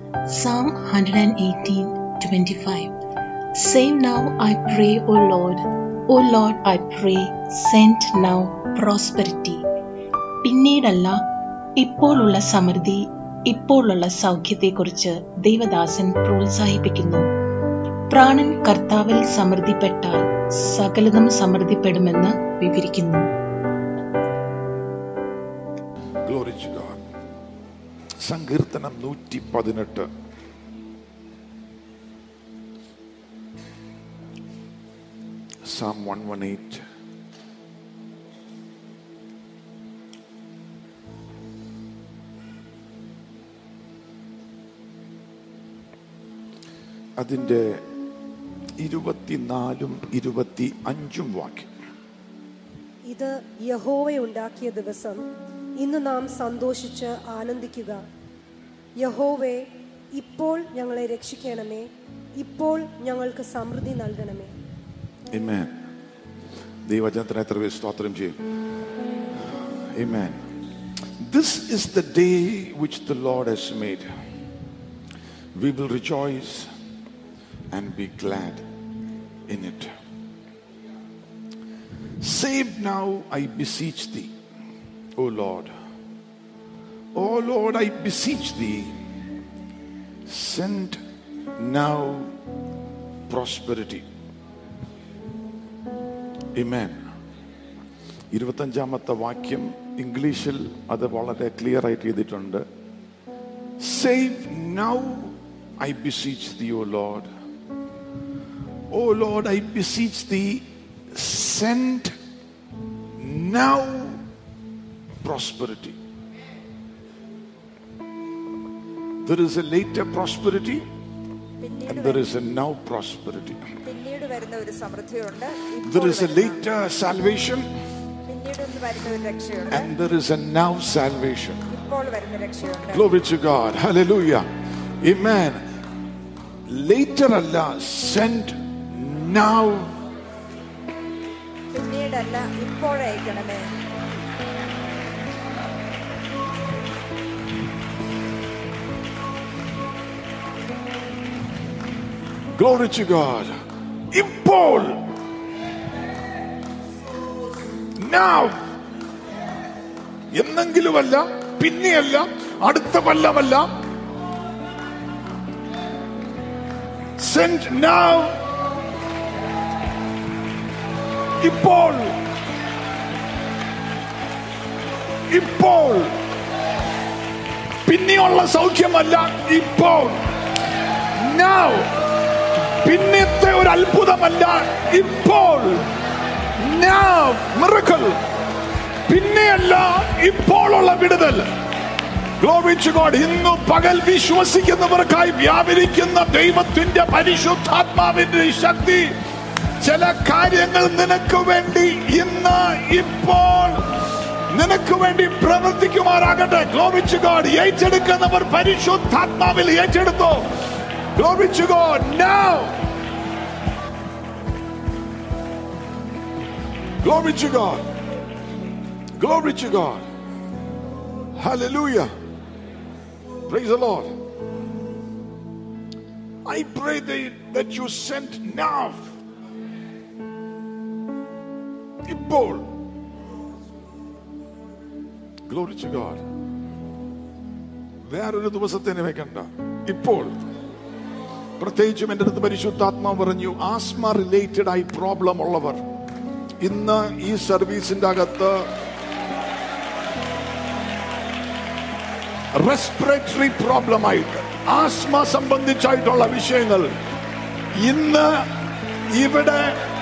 Psalm 118 25. Save now, I pray, O Lord. O Lord, I pray, send now prosperity. പിന്നീടല്ല ഇപ്പോഴുള്ള സമൃദ്ധി ഇപ്പോഴുള്ള സൗഖ്യത്തെക്കുറിച്ച് ദൈവദാസൻ പ്രോത്സാഹിപ്പിക്കുന്നു പ്രാണൻ കർത്താവിൽ സമൃദ്ധിപ്പെട്ടാൽ സകലതും സമൃദ്ധിപ്പെടുമെന്ന് വിവരിക്കുന്നു Glory to God. സങ്കീർത്തനം നൂറ്റി പതിനെട്ട് Psalm 118 അതിൻ്റെ ഇരുപത്തിനാലും ഇരുപത്തി അഞ്ചും വാക്യം ഇത് യഹോവയുണ്ടാക്കിയ ദിവസം ഇന്ന് നാം സന്തോഷിച്ച് ആനന്ദിക്കുക യഹോവേ ഇപ്പോൾ ഞങ്ങളെ രക്ഷിക്കണമേ ഇപ്പോൾ ഞങ്ങൾക്ക് സമൃദ്ധി നൽകണമേ Amen. ദൈവജനത്തിന് എത്ര പേര് സ്തോത്രം ചെയ്യും Amen. This is the day which the Lord has made. We will rejoice and be glad in it. Save now, I beseech thee, O Lord. O Lord, I beseech thee, send now prosperity. Amen. ഇരുപത്തഞ്ചാമത്തെ വാക്യം ഇംഗ്ലീഷിൽ അത് വളരെ clear ആയിട്ട് ചെയ്തിട്ടുണ്ട് save now I beseech thee O Lord O Lord I beseech thee send now prosperity There is a later prosperity പിന്നീട് and there is a now prosperity. പിന്നീട് വരുന്ന ഒരു സമൃദ്ധിയുണ്ട് ഇപ്പോൾ There is a വരുന്ന- later salvation പിന്നീട് ഒന്ന് വരുന്ന ഒരു രക്ഷയുണ്ട് and there is a now salvation. ഇപ്പോൾ വരുന്ന രക്ഷയുണ്ട് Glory to God. Hallelujah. Amen. Later Allah sent now. പിന്നീടല്ല ഇപ്പോഴയക്കണമേ Glory to God. ഇപ്പോൾ now എന്നെങ്കിലുമല്ല പിന്നെയല്ല അടുത്ത കൊല്ലമല്ല സെന്റ് now ഇപ്പോൾ ഇപ്പോൾ പിന്നെയുള്ള സൗഖ്യമല്ല ഇപ്പോൾ now പിന്നത്തെ ഒരു അത്ഭുതമല്ല ഇപ്പോൾ now miracle പിന്നെയല്ല ഇപ്പോഴുള്ള വിടുതൽ Glory to God. ഇന്ന് പകൽ വിശ്വസിക്കുന്നവർക്കായി വ്യാപരിക്കുന്ന ദൈവത്തിന്റെ പരിശുദ്ധാത്മാവിന്റെ ഈ ശക്തി ചില കാര്യങ്ങൾ നിനക്ക് വേണ്ടി ഇന്ന് ഇപ്പോൾ നിനക്ക് വേണ്ടി പ്രവർത്തിക്കുമാറാകട്ടെ Glory to God. ഏറ്റെടുക്കുന്നവർ പരിശുദ്ധാത്മാവിൽ ഏറ്റെടുത്തോ Glory to God. Now. Glory to God. Glory to God. Hallelujah. Praise the Lord. I pray that, that you sent now. ഇപ്പോൾ ഗ്ലോറി ടു ഗോഡ് വേറൊരു ദിവസത്തിന് വെക്കണ്ട ഇപ്പോൾ പ്രത്യേകിച്ചും എൻ്റെ അടുത്ത് പരിശുദ്ധാത്മാവ് പറഞ്ഞു ആസ്മ റിലേറ്റഡ് ആയി പ്രോബ്ലം ഉള്ളവർ ഇന്ന് ഈ സർവീസിന്റെ അകത്ത് റെസ്പിറേറ്ററി പ്രോബ്ലം ആയിട്ട് ആസ്മ സംബന്ധിച്ചായിട്ടുള്ള വിഷയങ്ങൾ ഇന്ന് ഇവിടെ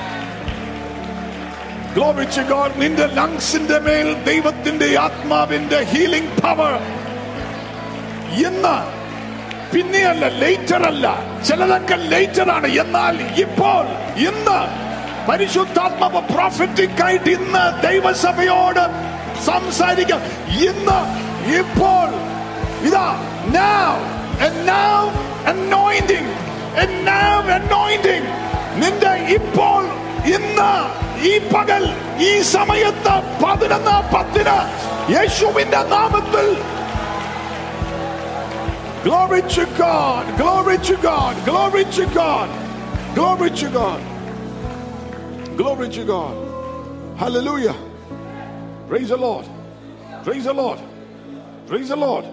Glory to God. നിന്റെ ലങ്സിന്റെ മേൽ ദൈവത്തിന്റെ ആത്മാവിന്റെ ഹീലിംഗ് പവർ ഇന്ന് പിന്നെയല്ല ലേറ്റർ അല്ല ചിലതൊക്കെ ലേറ്റർ ആണ് എന്നാൽ ഇപ്പോൾ ഇന്ന് പരിശുദ്ധാത്മാവ് പ്രോഫറ്റിക് ആയിട്ട് ഇന്ന് ദൈവസഭയോട് സംസാരിക്കാം ഇന്ന് ഇപ്പോൾ ഇതാ now and now anointing and now anointing നിന്റെ ഇപ്പോൾ ഇന്ന് ഈ പകൽ ഈ സമയത്ത് പതിനൊന്ന് പത്തിന് യേശുവിന്റെ നാമത്തിൽ Glory to God. Glory to God. Glory to God. Glory to God. Glory to God. Hallelujah. Praise the Lord. Praise the Lord. Praise the Lord.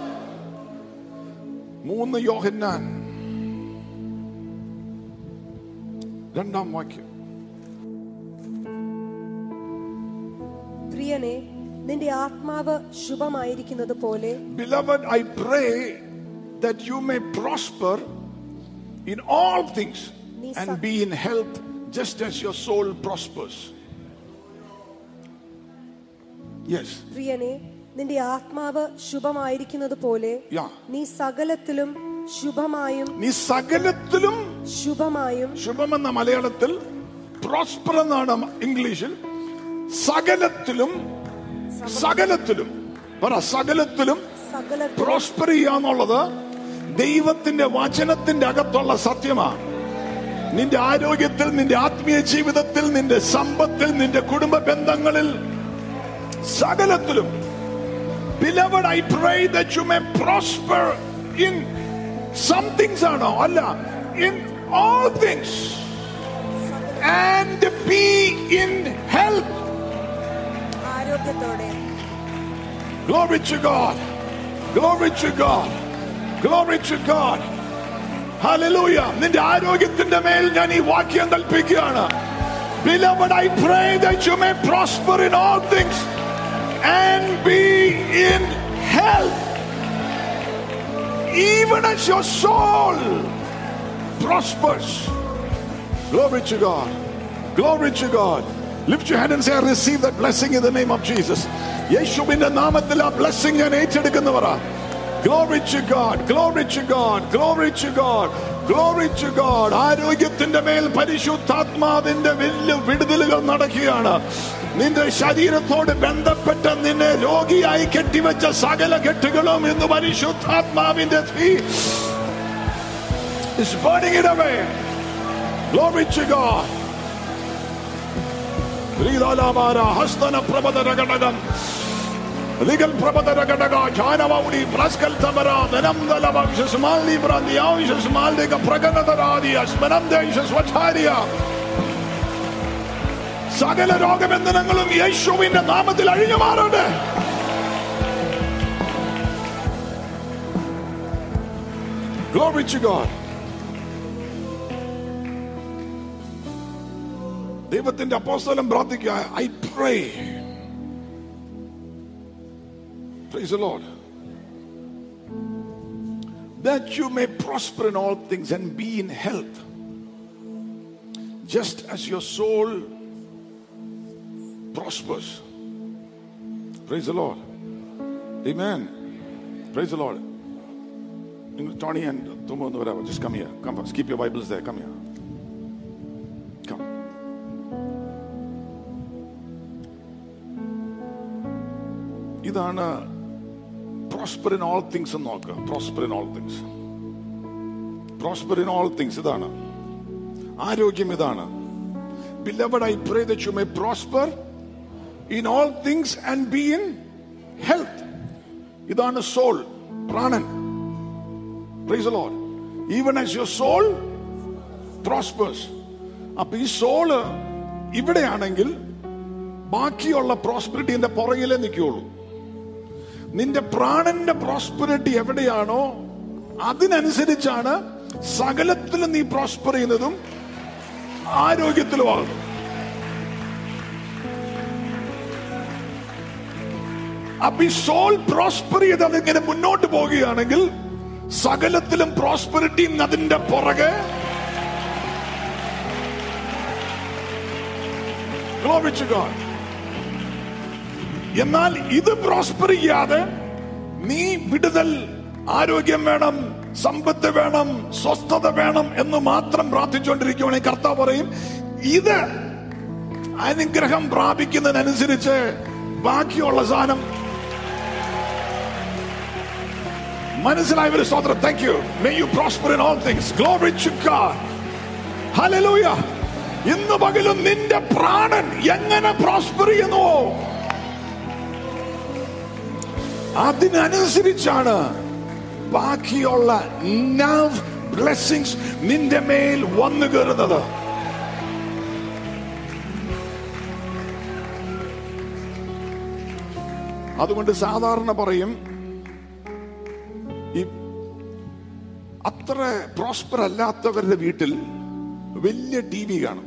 മൂന്ന് യോഹന്നാൻ രണ്ടാം വാക്യം പ്രിയനെ നിന്റെ ആത്മാവ് ശുഭമായിരിക്കുന്നത് പോലെ Beloved, I pray that you may prosper in all things and be in health just as your soul prospers. Yes. പ്രിയനെ നിന്റെ ആത്മാവ് ശുഭമായിരിക്കുന്നത് പോലെ Yeah. നീ സകലത്തിലും ശുഭമായും നീ സകലത്തിലും ശുഭമായും ശുഭമെന്ന മലയാളത്തിൽ പ്രോസ്പർ എന്നാണ് ഇംഗ്ലീഷിൽ സകലത്തിലും സകലത്തിലും പറ സകലത്തിലും സകലത്തിലും പ്രോസ്പർ ചെയ്യാന്നുള്ളത് ദൈവത്തിന്റെ വചനത്തിന്റെ അകത്തുള്ള സത്യമാണ് നിന്റെ ആരോഗ്യത്തിൽ നിന്റെ ആത്മീയ ജീവിതത്തിൽ നിന്റെ സമ്പത്തിൽ നിന്റെ കുടുംബ ബന്ധങ്ങളിൽ സകലത്തിലും Beloved, I pray that you may prosper in some things ആണോ അല്ല in all things and be in health. ആരോഗ്യത്തോടെ Glory to God. Glory to God. Glory to God. Hallelujah. നിന്റെ ആരോഗ്യത്തിന്റെ മേൽ ഞാൻ ഈ വാക്യം കൽപ്പിക്കുകയാണ് Beloved, I pray that you may prosper in all things and be in health, even as your soul prospers. Glory to God. Glory to God. Lift your hand and say, I receive that blessing in the name of Jesus. യേശുവിന്റെ നാമത്തിൽ ആ blessing ഞാൻ ഏറ്റെടുക്കുന്നവരാ glory to God glory to God glory to God glory to God ആരോഗ്യത്തിന്റെ മേൽ പരിശുദ്ധാത്മാവിന്റെ വലിയ വിടുതലുകൾ നടക്കുകയാണ് നിന്റെ ശരീരത്തോട് ബന്ധപ്പെട്ട് നിന്നെ രോഗിയായി കെട്ടിവെച്ച സകല കെട്ടുകളും ഇന്ന് പരിശുദ്ധാത്മാവിന്റെ തീ is burning it away. Glory to God. ശ്രീതാലാമാര ഹസ്തന പ്രബദര ഘടകം Legal Prabhadara Gadaga, Janavaudi, Praskal Tamara, Venamdala Vakshas Maldi Brandi, Avishas Maldika Praganadaradia, Smanandeshas Vataria. സകല രോഗബന്ധനങ്ങളും യേശുവിന്റെ നാമത്തിൽ അഴിഞ്ഞു മാറട്ടെ Glory to God. ദൈവത്തിന്റെ അപ്പോസ്തലം പ്രാർത്ഥിക്കുക I pray Praise the Lord. That you may prosper in all things and be in health, just as your soul prospers. Praise the Lord. Amen. Praise the Lord. Tony and Tomo, whatever, just come here. Come first. Keep your Bibles there. Come here. Come. ഇതാണ് prosper in all things എന്ന് നോക്കുക prosper in all things prosper in all things ഇതാണ് ആരോഗ്യം ഇതാണ് beloved I pray that you may prosper in all things and be in health ഇതാണ് soul പ്രാണൻ praise Lord even as your soul prospers അപ്പൊ ഈ soul ഇവിടെയാണെങ്കിൽ ബാക്കിയുള്ള പ്രോസ്പെരിറ്റിന്റെ പുറകിലേ നിൽക്കുകയുള്ളൂ നിന്റെ പ്രാണന്റെ പ്രോസ്പെരിറ്റി എവിടെയാണോ അതിനനുസരിച്ചാണ് സകലത്തിലും നീ പ്രോസ്പർ ചെയ്യുന്നതും ആരോഗ്യത്തിലുമാകുന്നു അപ്പൊ ഈ സോൾ പ്രോസ്പർ ചെയ്ത് അതിങ്ങനെ മുന്നോട്ട് പോവുകയാണെങ്കിൽ സകലത്തിലും പ്രോസ്പെരിറ്റിയും അതിന്റെ പുറകെ Glory to God. എന്നാൽ ഇത് പ്രോസ്പർ ചെയ്യാതെ നീ വിടുതൽ ആരോഗ്യം വേണം സമ്പത്ത് വേണം സ്വസ്ഥത വേണം എന്ന് മാത്രം പ്രാർത്ഥിച്ചുകൊണ്ടിരിക്കുകയാണെങ്കിൽ കർത്താവ് പറയും ഇത് അനുഗ്രഹം പ്രാപിക്കുന്നതിനനുസരിച്ച് ബാക്കിയുള്ള സാധനം മനസ്സിലായ ഒരു സ്തോത്രം thank you may you prosper in all things glory to God hallelujah ഇന്ന് പകലും നിന്റെ പ്രാണൻ എങ്ങനെ പ്രോസ്പർ ചെയ്യുന്നുവോ അതിനനുസരിച്ചാണ് ബാക്കിയുള്ള നവ് ബ്ലെസ്സിങ്സ് നിന്റെ മേൽ വന്നു കയറുന്നത് അതുകൊണ്ട് സാധാരണ പറയും ഈ അത്ര പ്രോസ്പർ അല്ലാത്തവരുടെ വീട്ടിൽ വലിയ ടി വി കാണും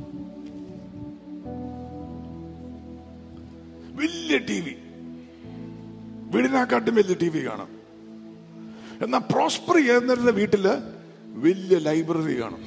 വലിയ ടി വി വീടിനെക്കാട്ടും വലിയ ടി വി കാണും എന്നാൽ പ്രോസ്പർ ചെയ്യുന്നവരുടെ വീട്ടില് വലിയ ലൈബ്രറി കാണും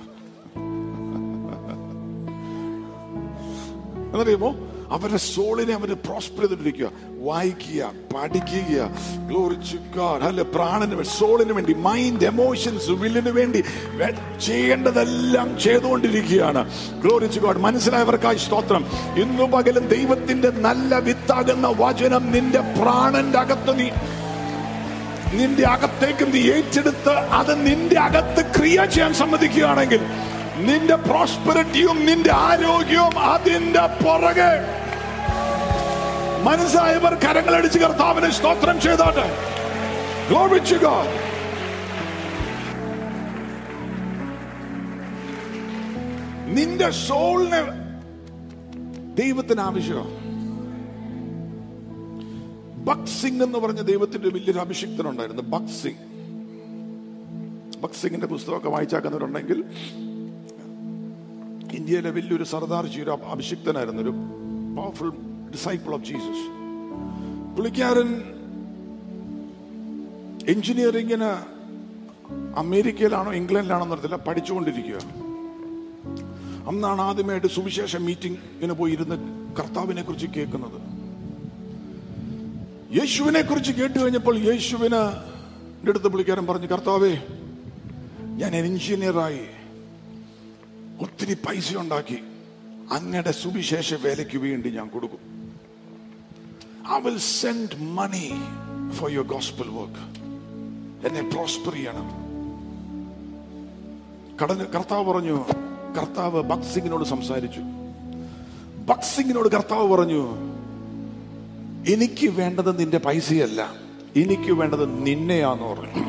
എന്നറിയുമോ അവരുടെ സോളിനെ അവര് പ്രോസ്പർ ചെയ്തിട്ടിരിക്കുക വായിക്കുക പഠിക്കുക ഗ്ലോറിച്ചുക അല്ല പ്രാണന് വേണ്ടി സോളിന് വേണ്ടി മൈൻഡ് എമോഷൻസ് വില്ലിന് വേണ്ടി വെ- ചെയ്യേണ്ടതെല്ലാം ചെയ്തുകൊണ്ടിരിക്കുകയാണ് ഗ്ലോറിച്ചു ഗോഡ് മനസ്സിലായവർക്കായി സ്തോത്രം ഇന്നു പകലും ദൈവത്തിന്റെ നല്ല വിത്താകുന്ന വചനം നിന്റെ പ്രാണന്റെ അകത്ത് നീ നിന്റെ അകത്തേക്ക് നീ ഏറ്റെടുത്ത് അത് നിന്റെ അകത്ത് ക്രിയ ചെയ്യാൻ സമ്മതിക്കുകയാണെങ്കിൽ നിന്റെ പ്രോസ്പെറിറ്റിയും നിന്റെ ആരോഗ്യവും അതിന്റെ പുറകെ മനസ്സായവർ കരങ്ങളടിച്ച് കർത്താവിനെ സ്തോത്രം ചെയ്താട്ടെ Glory to God. നിന്റെ സോളിനെ ദൈവത്തിന് ആവശ്യമാണ് ഭക് സിംഗ് എന്ന് പറഞ്ഞ ദൈവത്തിന്റെ വലിയൊരു അഭിഷിക്തനുണ്ടായിരുന്നു ഭക് സിംഗ് ഭക് സിംഗിന്റെ പുസ്തകമൊക്കെ വായിച്ചാക്കുന്നവരുണ്ടെങ്കിൽ ഇന്ത്യയിലെ വലിയൊരു സർദാർജി ഒരു അഭിഷിക്തനായിരുന്നു ഒരു പവർഫുൾ ഡിസൈപ്പിൾ ഓഫ് ജീസസ് പുള്ളിക്കാരൻ എഞ്ചിനീയറിംഗിന് അമേരിക്കയിലാണോ ഇംഗ്ലണ്ടിലാണോ എന്നറിയത്തില്ല പഠിച്ചുകൊണ്ടിരിക്കുക അന്നാണ് ആദ്യമായിട്ട് സുവിശേഷ മീറ്റിംഗിന് പോയി ഇരുന്ന് കർത്താവിനെ കുറിച്ച് കേൾക്കുന്നത് യേശുവിനെ കുറിച്ച് കേട്ട് കഴിഞ്ഞപ്പോൾ യേശുവിന് എൻ്റെ അടുത്ത് പുള്ളിക്കാരൻ പറഞ്ഞു കർത്താവേ ഞാൻ എഞ്ചിനീയറായി ഒത്തിരി പൈസ ഉണ്ടാക്കി അങ്ങയുടെ സുവിശേഷ വേലയ്ക്ക് വേണ്ടി ഞാൻ കൊടുക്കും I will send money for your gospel work എന്നെ പ്രോസ്പർ ചെയ്യണം കടന്ന് കർത്താവ് പറഞ്ഞു കർത്താവ് ഭകത് സിംഗിനോട് സംസാരിച്ചു ഭകത് സിംഗിനോട് കർത്താവ് പറഞ്ഞു എനിക്ക് വേണ്ടത് നിന്റെ പൈസയല്ല എനിക്ക് വേണ്ടത് നിന്നെയാന്ന് പറഞ്ഞു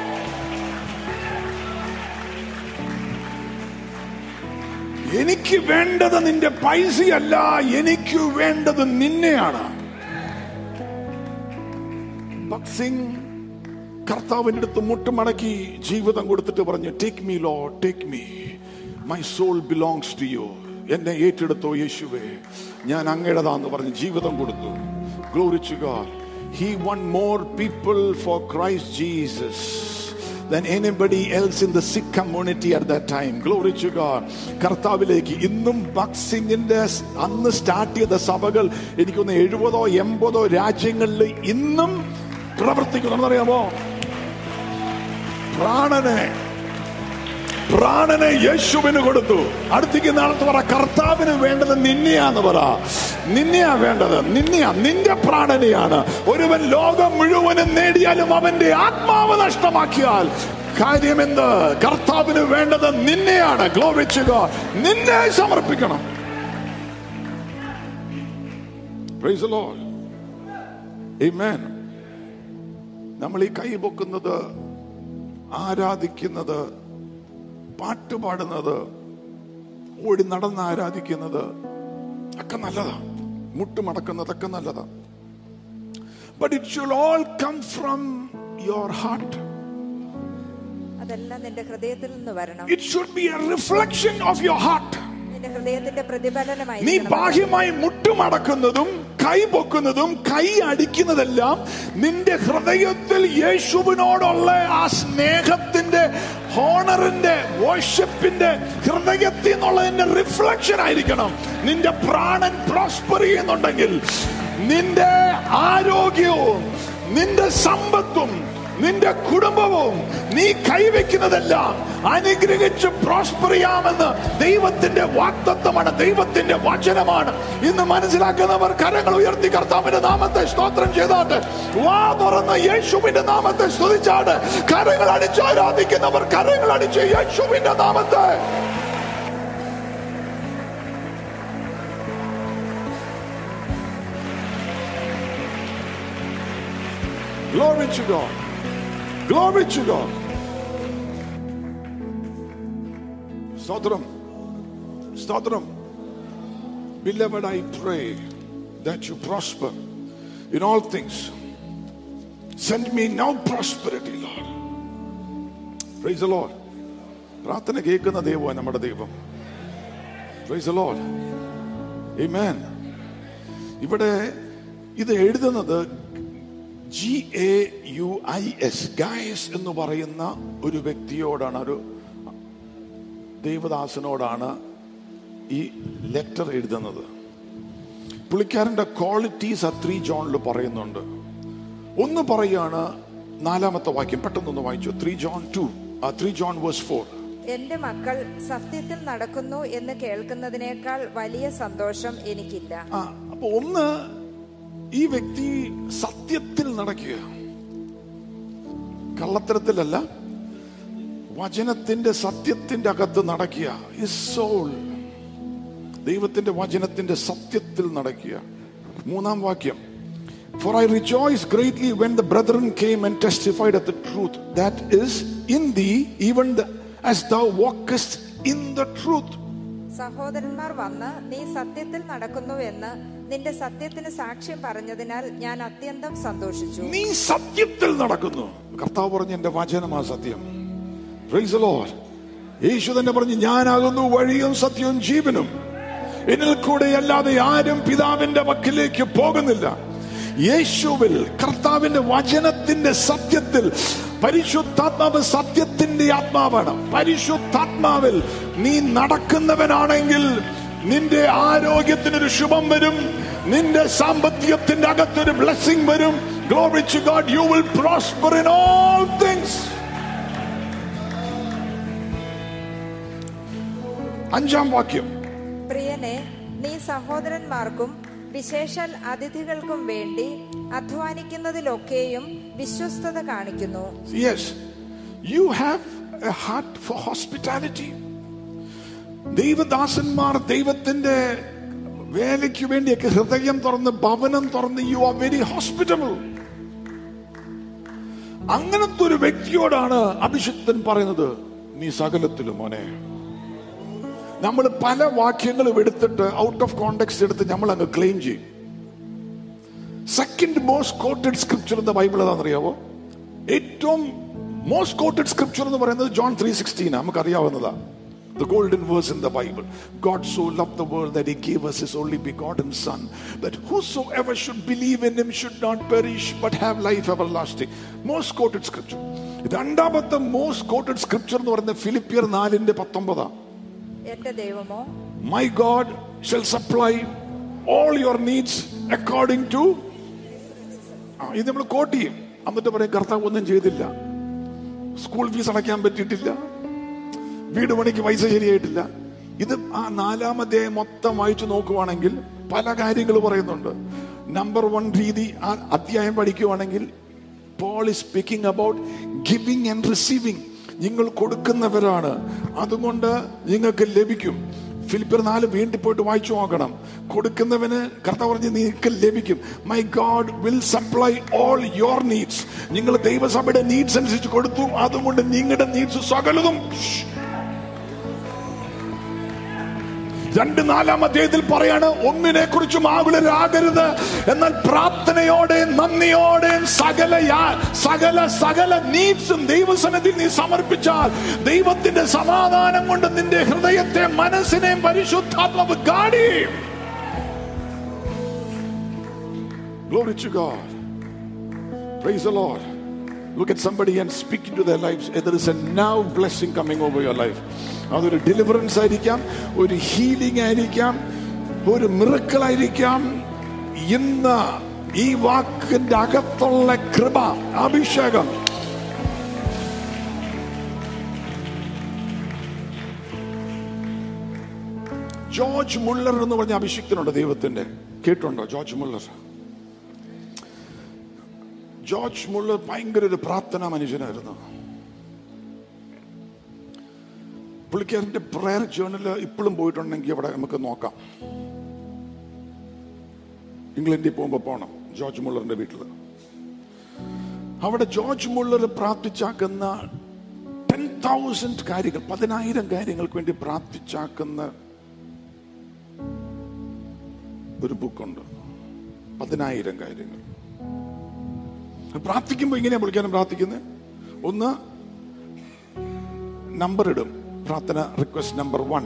എനിക്ക് വേണ്ടത് നിന്റെ പൈസയല്ല എനിക്ക് വേണ്ടത് നിന്നെയാണ് ഭകത് സിംഗ് കർത്താവിന്റെ അടുത്ത് മുട്ടുമടക്കി ജീവിതം കൊടുത്തിട്ട് പറഞ്ഞു take me Lord take me my soul belongs to you എന്നെ ഏറ്റെടുത്തോ യേശുവേ ഞാൻ അങ്ങയുടേതാന്ന് പറഞ്ഞ് ജീവിതം കൊടുത്തു glory to God he won more people for Christ Jesus than anybody else in the Sikh community at that time. Glory to God. കർത്താവിലേക്ക് ഇന്നും ബക്സിംഗിന്റെ അന്ന് സ്റ്റാർട്ട് ചെയ്ത സഭകൾ എനിക്കൊന്ന് എഴുപതോ എൺപതോ രാജ്യങ്ങളിൽ ഇന്നും പ്രവർത്തിക്കുന്നു അറിയാമോ പ്രാണനെ പ്രാണനെ യേശുവിന് കൊടുത്തു അടുത്തേക്ക് നാളത്ത് പറ കർത്താവിന് വേണ്ടത് നിന്നെയാന്ന് പറ നിന്നെയാ വേണ്ടത് നിന്നെയാ നിന്റെ പ്രാണനെയാണ് ഒരുവൻ ലോകം മുഴുവനും നേടിയാലും അവന്റെ ആത്മാവ് നഷ്ടമാക്കിയാൽ കാര്യമെന്ത് കർത്താവിന് വേണ്ടത് നിന്നെയാണ് ഗ്ലോറിച്ചുക നിന്നെ സമർപ്പിക്കണം Praise the Lord. Amen. നമ്മൾ ഈ കൈ പൊക്കുന്നത് ആരാധിക്കുന്നത് പാട്ടുപാടുന്നത് ഓടി നടന്ന് ആരാധിക്കുന്നത് ഒക്കെ നല്ലതാ മുട്ടുമടക്കുന്നതൊക്കെ നല്ലതാ but it should all come from your heart അതെല്ലാം നിന്റെ ഹൃദയത്തിൽ നിന്ന് വരണം it should be a reflection of your heart നിന്റെ ഹൃദയത്തിന്റെ പ്രതിഫലനമായി നീ ബാഹ്യമായി മുട്ടുമടക്കുന്നതും കൈ പൊക്കുന്നതും കൈ അടിക്കുന്നതെല്ലാം നിന്റെ ഹൃദയത്തിൽ യേശുവിനോടുള്ള ആ സ്നേഹത്തിന്റെ ഹോണറിന്റെ വർഷിപ്പിന്റെ ഹൃദയത്തിൽ നിന്നുള്ളതിന്റെ റിഫ്ലക്ഷൻ ആയിരിക്കണം നിന്റെ പ്രാണൻ പ്രോസ്പർ ചെയ്യുന്നുണ്ടെങ്കിൽ നിന്റെ ആരോഗ്യവും നിന്റെ സമ്പത്തും നിന്റെ കുടുംബവും നീ കൈവയ്ക്കുന്നതെല്ലാം അനുഗ്രഹിച്ച് പ്രോസ്പർ ചെയ്യാമെന്ന് ദൈവത്തിന്റെ വാക്തത്വമാണ് ദൈവത്തിന്റെ വചനമാണ് ഇന്ന് മനസ്സിലാക്കുന്നവർ കരങ്ങൾ ഉയർത്തി കർത്താവിന്റെ നാമത്തെ സ്തോത്രം ചെയ്താട്ട് വാ തുറന്ന് യേശുവിന്റെ നാമത്തെ സ്തുതിച്ചാട്ട് കരങ്ങൾ അടിച്ച് ആരാധിക്കുന്നവർ കരങ്ങൾ അടിച്ച് യേശുവിന്റെ നാമത്തെ Glory to God. Glory to God. സ്തോത്രം സ്തോത്രം Beloved, I pray that you prosper in all things. Send me now prosperity, Lord. Praise the Lord. പ്രാർത്ഥന കേൾക്കുന്ന ദൈവമാണ് നമ്മുടെ ദൈവം Praise the Lord. Amen. ഇവിടെ ഇത് എഴുതുന്നത് G A U I S Gaius എന്ന് പറയുന്ന ഒരു വ്യക്തിയോടാണ് ഒരു ദൈവദാസനോടാണ് ഈ ലെറ്റർ എഴുതുന്നത് പുള്ളിക്കാരന്റെ ക്വാളിറ്റീസ് ആ ത്രീ ജോണിൽ പറയുന്നുണ്ട് ഒന്ന് പറയാണ് നാലാമത്തെ വാക്യം പെട്ടെന്നൊന്ന് വായിച്ചു three John two three John verse four എന്റെ മക്കൾ സത്യത്തിൽ നടക്കുന്നു എന്ന് കേൾക്കുന്നതിനേക്കാൾ വലിയ സന്തോഷം എനിക്കില്ല ആ അപ്പൊ ഒന്ന് ഈ വ്യക്തി സത്യത്തിൽ നടക്കുക കള്ളത്തരത്തിലല്ല വചനത്തിന്റെ സത്യത്തിന്റെ അകത്ത് നടക്കുക സോൾ ദൈവത്തിന്റെ വചനത്തിന്റെ സത്യത്തിൽ നടക്കുക മൂന്നാം വാക്യം For I rejoice greatly when the brethren came and testified of the truth that is in thee, even the, as thou walkest in the truth. സഹോദരന്മാർ വന്ന് നീ സത്യത്തിൽ നടക്കുന്നു എന്ന് നിന്റെ സത്യത്തിന് സാക്ഷ്യം പറഞ്ഞതിനാൽ ഞാൻ അത്യന്തം സന്തോഷിച്ചു നീ സത്യത്തിൽ നടക്കുന്നു കർത്താവ് പറഞ്ഞു എന്റെ വചനമാ സത്യം Praise the Lord. യേശു തന്നെ പറഞ്ഞു ഞാനാകുന്നു വഴിയും സത്യവും ജീവനും എന്നിൽ കൂടെ അല്ലാതെ ആരും പിതാവിന്റെ വക്കിലേക്ക് പോകുന്നില്ല യേശുവിൽ കർത്താവിന്റെ വചനത്തിന്റെ സത്യത്തിൽ പരിശുദ്ധാത്മാവ് സത്യത്തിന്റെ ആത്മാവാണ് പരിശുദ്ധാത്മാവിൽ നീ നടക്കുന്നവനാണെങ്കിൽ നിന്റെ ആരോഗ്യത്തിനൊരു ശുഭം വരും നിന്റെ സാമ്പത്തികത്തിന്റെ അകത്തൊരു ബ്ലെസ്സിങ് വരും Glory to God, you will prosper in all things. അഞ്ചാം വാക്യം പ്രിയനെ നീ സഹോദരന്മാർക്കും വിശേഷാൽ അതിഥികൾക്കും വേണ്ടി അധ്വാനിക്കുന്നതിലൊക്കെയും വിശ്വസ്തത കാണിക്കുന്നു Yes, you have a heart for hospitality. ദൈവദാസന്മാർ ദൈവത്തിന്റെ വേലയ്ക്ക് വേണ്ടിയൊക്കെ ഹൃദയം തുറന്ന് ഭവനം തുറന്ന് യു ആർ വെരി ഹോസ്പിറ്റബിൾ അങ്ങനത്തെ ഒരു വ്യക്തിയോടാണ് അഭിഷിക്തൻ പറയുന്നത് നീ സകലത്തിലും മോനെ നമ്മൾ പല വാക്യങ്ങളും എടുത്തിട്ട് ഔട്ട് ഓഫ് കോണ്ടെക്സ്റ്റ് എടുത്ത് നമ്മൾ അങ്ങ് ക്ലെയിം ചെയ്യും സെക്കൻഡ് മോസ്റ്റ് കോട്ടഡ് സ്ക്രിപ്ചർ എന്ന ബൈബിൾ ഏതാണെന്നറിയാവോ ഏറ്റവും മോസ്റ്റ് കോട്ടഡ് സ്ക്രിപ്ചർ എന്ന് പറയുന്നത് ജോൺ ത്രീ സിക്സ്റ്റീൻ നമുക്ക് അറിയാവുന്നതാ The golden verse in the Bible. God so loved the world that He gave us His only begotten Son, that whosoever should believe in Him should not perish but have life everlasting. Most quoted scripture. രണ്ടാമത്തെ most quoted scripture എന്ന് പറയുന്നത് ഫിലിപ്പിയർ നാലിന്റെ പത്തൊമ്പതാ എന്റെ ദൈവമോ My God shall supply all your needs according to ആ, ഇത് നമ്മൾ coat ചെയ്യും എന്നിട്ട് പറയും കർത്താവ് ഒന്നും ചെയ്തില്ല സ്കൂൾ ഫീസ് അടയ്ക്കാൻ പറ്റിയിട്ടില്ല വീട് പണിക്ക് പൈസ ശരിയായിട്ടില്ല ഇത് ആ നാലാമത്തെ മൊത്തം വായിച്ചു നോക്കുവാണെങ്കിൽ പല കാര്യങ്ങൾ പറയുന്നുണ്ട് നമ്പർ വൺ രീതി ആ അധ്യായം പഠിക്കുവാണെങ്കിൽ Paul is speaking about giving and receiving നിങ്ങൾ കൊടുക്കുന്നവരാണ് അതുകൊണ്ട് നിങ്ങൾക്ക് ലഭിക്കും ഫിലിപ്പിയർ നാല് വീണ്ടും പോയിട്ട് വായിച്ചു നോക്കണം കൊടുക്കുന്നവന് കർത്താവ് പറഞ്ഞ് നിങ്ങൾക്ക് ലഭിക്കും my God will supply all your needs നിങ്ങൾ ദൈവസഭയുടെ നീഡ്സ് അനുസരിച്ച് കൊടുത്തു അതുകൊണ്ട് നിങ്ങളുടെ നീഡ്സ് സകലതും രണ്ട് നാലാം അധ്യായത്തിൽ പറയാണ് ഒന്നിനെ കുറിച്ചും ആകുലരാകരുത് എന്നാൽ പ്രാർത്ഥനയോടെ നന്ദിയോടെ സകല യാ- സകല സകല നീഡ്സും ദൈവസനത്തിൽ നീ സമർപ്പിച്ചാൽ ദൈവത്തിന്റെ സമാധാനം കൊണ്ട് നിന്റെ ഹൃദയത്തെ മനസ്സിനെയും പരിശുദ്ധാത്മാവ് ഗാഡി Glory to God. Praise the Lord. Look at somebody and speak into their lives. There is a now blessing coming over your life. അതൊരു ഡെലിവറൻസ് ആയിരിക്കാം ഒരു ഹീലിംഗ് ആയിരിക്കാം ഒരു മിറക്കൾ ആയിരിക്കാം ഇന്ന് ഈ വാക്കിന്റെ അകത്തുള്ള കൃപ അഭിഷേകം ജോർജ് മുള്ളർ എന്ന് പറഞ്ഞ അഭിഷിക്തനുണ്ട് ദൈവത്തിന്റെ കേട്ടുണ്ടോ ജോർജ് മുള്ളർ ജോർജ് മുള്ളർ ഭയങ്കര ഒരു പ്രാർത്ഥനാ മനുഷ്യനായിരുന്നു പുള്ളിക്കാരന്റെ പ്രയർ ജേർണല് ഇപ്പോഴും പോയിട്ടുണ്ടെങ്കിൽ അവിടെ നമുക്ക് നോക്കാം ഇംഗ്ലണ്ടിൽ പോകുമ്പോൾ പോകണം ജോർജ് മുള്ളറിന്റെ വീട്ടിൽ അവിടെ ജോർജ് മുള്ളർ പ്രാർത്ഥിച്ചാക്കുന്ന ടെൻ തൗസൻഡ് കാര്യങ്ങൾ പതിനായിരം കാര്യങ്ങൾക്ക് വേണ്ടി പ്രാർത്ഥിച്ചാക്കുന്ന ഒരു ബുക്കുണ്ട് പതിനായിരം കാര്യങ്ങൾ പ്രാർത്ഥിക്കുമ്പോൾ ഇങ്ങനെയാ വിളിക്കാനും പ്രാർത്ഥിക്കുന്നത് ഒന്ന് നമ്പർ ഇടും പ്രാർത്ഥന റിക്വസ്റ്റ് നമ്പർ വൺ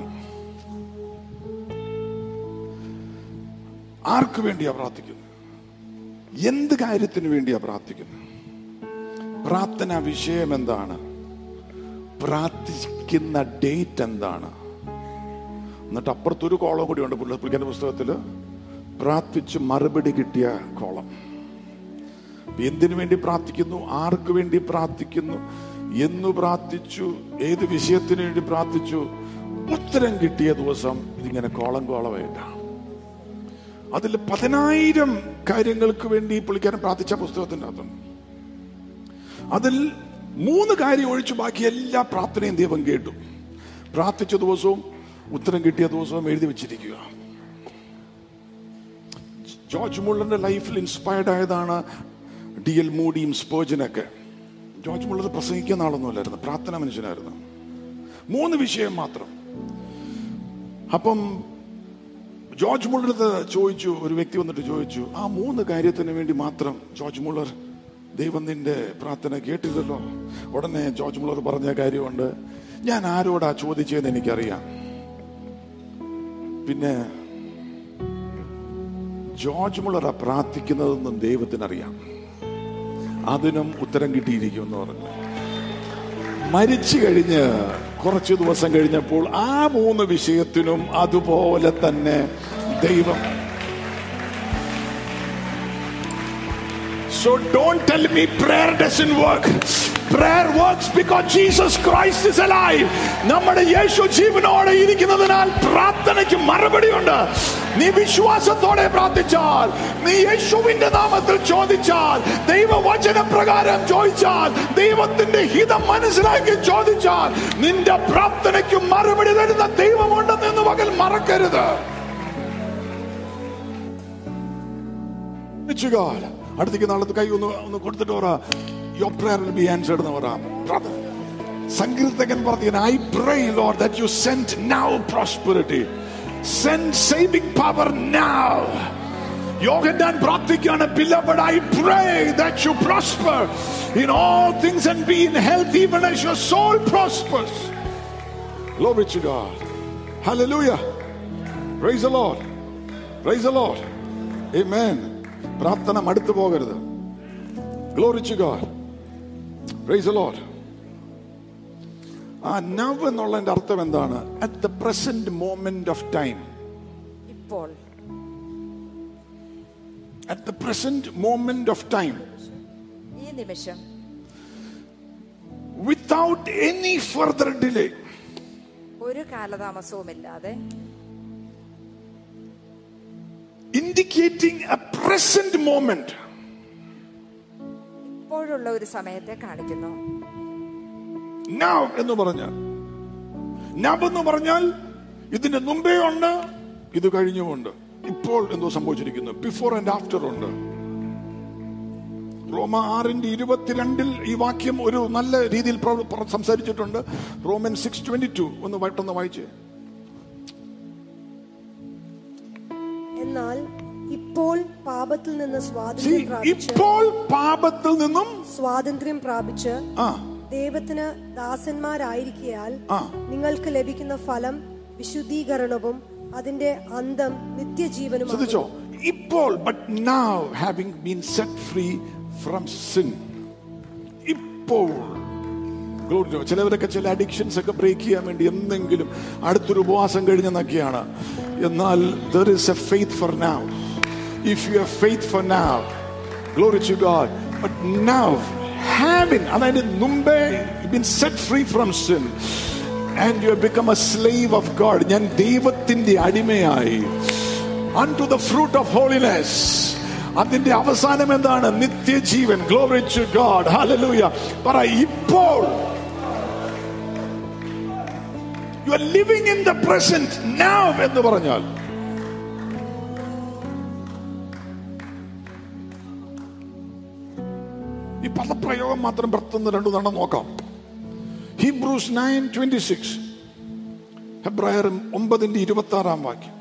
ആർക്ക് വേണ്ടിയാ പ്രാർത്ഥിക്കുന്നത് എന്ത് കാര്യത്തിന് വേണ്ടിയാ പ്രാർത്ഥിക്കുന്നത് പ്രാർത്ഥന വിഷയം എന്താണ് പ്രാർത്ഥിക്കുന്ന ഡേറ്റ് എന്താണ് എന്നിട്ട് അപ്പുറത്തൊരു കോളം കൂടിയുണ്ട് പുള്ളിക്കാന്റെ പുസ്തകത്തില് പ്രാർത്ഥിച്ച് മറുപടി കിട്ടിയ കോളം എന്തിനു വേണ്ടി പ്രാർത്ഥിക്കുന്നു ആർക്ക് വേണ്ടി പ്രാർത്ഥിക്കുന്നു എന്നു പ്രാർത്ഥിച്ചു ഏത് വിഷയത്തിന് വേണ്ടി പ്രാർത്ഥിച്ചു ഉത്തരം കിട്ടിയ ദിവസം ഇതിങ്ങനെ കോളം കോളമായിട്ടാണ് അതിൽ പതിനായിരം കാര്യങ്ങൾക്ക് വേണ്ടി പുള്ളിക്കാരൻ പ്രാർത്ഥിച്ച പുസ്തകത്തിന്റെ അകത്തുണ്ട് അതിൽ മൂന്ന് കാര്യം ഒഴിച്ചു ബാക്കി എല്ലാ പ്രാർത്ഥനയും ദൈവം കേട്ടു പ്രാർത്ഥിച്ച ദിവസവും ഉത്തരം കിട്ടിയ ദിവസവും എഴുതി വെച്ചിരിക്കുക ജോർജ് മുള്ളറിന്റെ ലൈഫിൽ ഇൻസ്പയർഡ് ആയതാണ് ഡി എൽ മൂഡിയും സ്പേർജനൊക്കെ ജോർജ് മുള്ളർ പ്രസംഗിക്കുന്ന ആളൊന്നുമല്ലായിരുന്നു പ്രാർത്ഥന മനുഷ്യനായിരുന്നു മൂന്ന് വിഷയം മാത്രം അപ്പം ജോർജ് മുള്ളർ ചോദിച്ചു ഒരു വ്യക്തി വന്നിട്ട് ചോദിച്ചു ആ മൂന്ന് കാര്യത്തിന് വേണ്ടി മാത്രം ജോർജ് മുള്ളർ ദൈവം നിന്റെ പ്രാർത്ഥന കേട്ടില്ലല്ലോ ഉടനെ ജോർജ് മുള്ളർ പറഞ്ഞ കാര്യമുണ്ട് ഞാൻ ആരോടാ ചോദിച്ചതെന്ന് എനിക്കറിയാം പിന്നെ ജോർജ് മുള്ളറാ പ്രാർത്ഥിക്കുന്നതെന്നും ദൈവത്തിനറിയാം അതിനും ഉത്തരം കിട്ടിയിരിക്കും എന്ന് പറഞ്ഞു മരിച്ചു കഴിഞ്ഞ് കുറച്ചു ദിവസം കഴിഞ്ഞപ്പോൾ ആ മൂന്ന് വിഷയത്തിനും അതുപോലെ തന്നെ ദൈവം So don't tell me prayer doesn't work. Prayer works because Jesus Christ is alive. നമ്മുടെ യേശു ജീവനോടെ ഇരിക്കുന്നതിനാൽ പ്രാർത്ഥനയ്ക്ക് മറുപടിയുണ്ട് നീ വിശ്വാസത്തോടെ പ്രാർത്ഥിച്ചാൽ നീ യേശുവിന്റെ നാമത്തിൽ ചോദിച്ചാൽ ദൈവവചന പ്രകാരം ചോദിച്ചാൽ ദൈവത്തിന്റെ ഹിതം മനസ്സിലാക്കി ചോദിച്ചാൽ നിന്റെ പ്രാർത്ഥനയ്ക്ക് മറുപടി തരുന്ന ദൈവമുണ്ടെന്ന് എന്ന് പകൽ മറക്കരുത് God. അടുത്തേക്ക് നാളത്തെ കൈ ഒന്ന് ഒന്ന് കൊടുത്തിട്ട് പറ യോ പ്രയർ വിൽ ബി ആൻസർഡ് എന്ന് പറ പ്രാർത്ഥന. സങ്കീർത്തകൻ പറഞ്ഞു I pray Lord that you send now prosperity send saving power now യോഹന്നാൻ പ്രാർത്ഥിക്കുകയാണ് beloved I pray that you prosper in all things and be in health even as your soul prospers glory to God hallelujah praise the Lord praise the Lord amen പ്രാർത്ഥന മടുത്തു പോകരുത് glory to God praise the Lord ആ now എന്നുള്ളതിന്റെ അർത്ഥം എന്താണ് at the present moment of time ഇപ്പോൾ at the present moment of time ഈ നിമിഷം വിത്തൗട്ട് എനി ഫർദർ ഡിലേ ഒരു കാലതാമസവുമില്ലാതെ ഇൻഡിക്കേറ്റിംഗ് എ പ്രസന്റ് മോമെന്റ് ഇപ്പോഴുള്ള ഒരു സമയത്തെ കാണിക്കുന്നു നവ് എന്ന് പറഞ്ഞാൽ നവ് എന്ന് പറഞ്ഞാൽ ഇതിന്റെ മുമ്പേ ഉണ്ട് ഇത് കഴിഞ്ഞുമുണ്ട് ഇപ്പോൾ എന്തോ സംഭവിച്ചിരിക്കുന്നു ബിഫോർ ആൻഡ് ആഫ്റ്റർ ഉണ്ട് റോമ ആറിന്റെ ഇരുപത്തിരണ്ടിൽ ഈ വാക്യം ഒരു നല്ല രീതിയിൽ പ്ര- പ്ര- സംസാരിച്ചിട്ടുണ്ട് റോമൻ സിക്സ് ട്വന്റി ടു ഒന്ന് വൈട്ടൊന്ന് വായിച്ചേ എന്നാൽ ഇപ്പോൾ പാപത്തിൽ നിന്ന് See, സ്വാതന്ത്ര്യം പ്രാപിച്ച് ഇപ്പോൾ പാപത്തിൽ നിന്നും സ്വാതന്ത്ര്യം പ്രാപിച്ച് ആ ദൈവത്തിന് ദാസന്മാരായിരിക്കയാൽ ആ. നിങ്ങൾക്ക് ലഭിക്കുന്ന ഫലം വിശുദ്ധീകരണവും അതിന്റെ അന്തം നിത്യജീവനും ശ്രദ്ധിച്ചോ ഇപ്പോൾ but now having been set free from sin ഇപ്പോൾ Glory to God. ചിലവരൊക്കെ ചില അഡിക്ഷൻസ് ഒക്കെ ബ്രേക്ക് ചെയ്യാൻ വേണ്ടി എന്തെങ്കിലും അടുത്തൊരു ഉപവാസം കഴിഞ്ഞെന്നൊക്കെയാണ് എന്നാൽ there is a faith for now if you have faith for now glory to God but now having അതായത് മുമ്പേ been set free from sin and you have become a slave of God ഞാൻ ദൈവത്തിന്റെ അടിമയായി unto the fruit of holiness അതിന്റെ അവസാനം എന്താണ് നിത്യജീവൻ glory to God hallelujah പറ ഇപ്പോൾ you are living in the present now എന്ന് പറഞ്ഞാൽ ഈ പല പ്രയോഗം മാത്രം പെട്ടെന്ന് രണ്ടു തവണ നോക്കാം ഹീബ്രൂസ് നയൻ ട്വന്റി സിക്സ് ഹെബ്രായർ ഒമ്പതിന്റെ ഇരുപത്തി ആറാം വാക്യം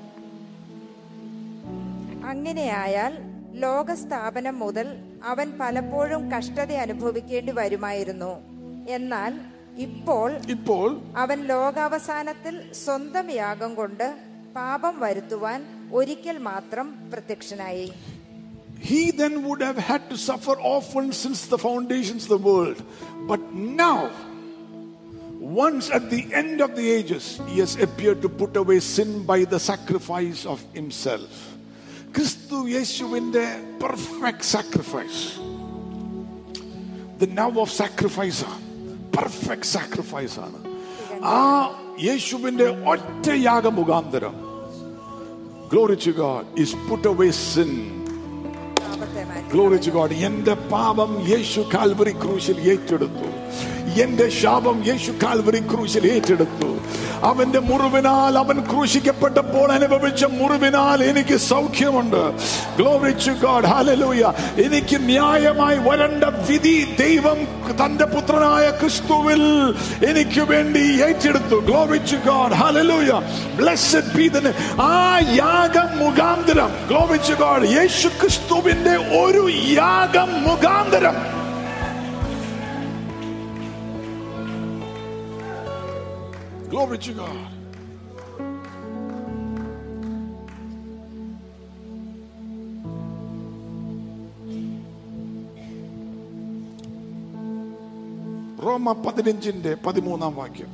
അങ്ങനെയായാൽ ലോകസ്ഥാപനം മുതൽ അവൻ പലപ്പോഴും കഷ്ടത അനുഭവിക്കേണ്ടി വരുമായിരുന്നു എന്നാൽ ഇപ്പോൾ ഇപ്പോൾ അവൻ ലോകാവസാനത്തിൽ സ്വന്തം യാഗം കൊണ്ട് പാപം വരുത്തുവാൻ ഒരിക്കൽ മാത്രം പ്രത്യക്ഷനായി he then would have had to suffer often since the foundations of the world. But now, once at the end of the ages, he has appeared to put away sin by the sacrifice of himself. ക്രിസ്തു യേശുവിന്റെ perfect sacrifice the now of sacrifice ആണ് perfect sacrifice ആണ് ആ യേശുവിന്റെ ഒറ്റ യാഗ മുഖാന്തരം glory to God is put away sin പാപത്തെ മാറ്റി ഗ്ലോറി ടു ഗോഡ് എന്റെ പാപം യേശു കാൽവറി ക്രൂശിൽ ഏറ്റെടുത്തു എന്റെ ശാപം യേശു കാൽവറി ക്രൂശിൽ ഏറ്റെടുത്തു അവന്റെ മുറിവിനാൽ അവൻ ക്രൂശിക്കപ്പെട്ടപ്പോൾ അനുഭവിച്ച മുറിവിനാൽ എനിക്ക് സൗഖ്യമുണ്ട് ഗ്ലോറി ടു ഗോഡ് ഹല്ലേലൂയ എനിക്ക് ന്യായമായി വരേണ്ട വിധി ദൈവം തന്റെ പുത്രനായ ക്രിസ്തുവിൽ എനിക്ക് വേണ്ടി ഏറ്റെടുത്തു glory to God hallelujah blessed be the ആ യാഗം മുഖാന്തരം ഗ്ലോറി ടു ഗോഡ് യേശു ക്രിസ്തുവിന്റെ ഒരു യാഗം മുഖാന്തരം Glory to God. റോമ പതിനഞ്ചിന്റെ പതിമൂന്നാം വാക്യം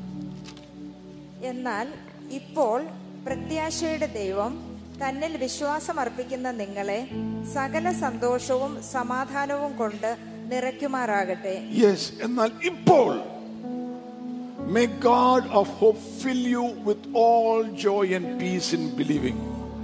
എന്നാൽ ഇപ്പോൾ പ്രത്യാശയുടെ ദൈവം തന്നിൽ വിശ്വാസം അർപ്പിക്കുന്ന നിങ്ങളെ സകല സന്തോഷവും സമാധാനവും കൊണ്ട് നിറയ്ക്കുമാറാകട്ടെ യെസ് എന്നാൽ ഇപ്പോൾ may God of hope fill you with all joy and peace in believing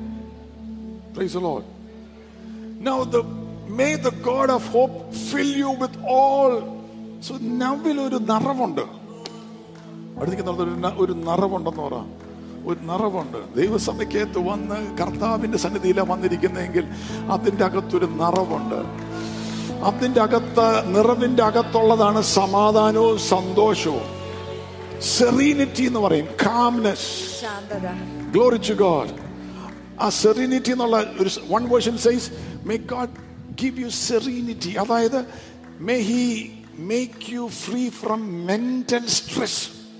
praise Lord now the may the God of hope fill you with all so നവിൽ ഒരു നിറവുണ്ട് അടുത്തേക്ക് നടന്ന ഒരു ന- ഒരു നിറവുണ്ടെന്ന് പറ ഒരു നിറവുണ്ട് ദൈവസഭയ്ക്കകത്ത് വന്ന് കർത്താവിന്റെ സന്നിധിയിലാണ് വന്നിരിക്കുന്നതെങ്കിൽ അതിൻ്റെ അകത്തൊരു നിറവുണ്ട് അതിൻ്റെ അകത്ത് നിറവിന്റെ അകത്തുള്ളതാണ് സമാധാനവും സന്തോഷവും സെറീനിറ്റി എന്ന് പറയും കാംനെസ് ശാന്തത ഗ്ലോറി ടു ഗോഡ് ആ സെറീനിറ്റി എന്നുള്ള ഒരു one version says may God give you serenity അതായത് may he make you free from mental stress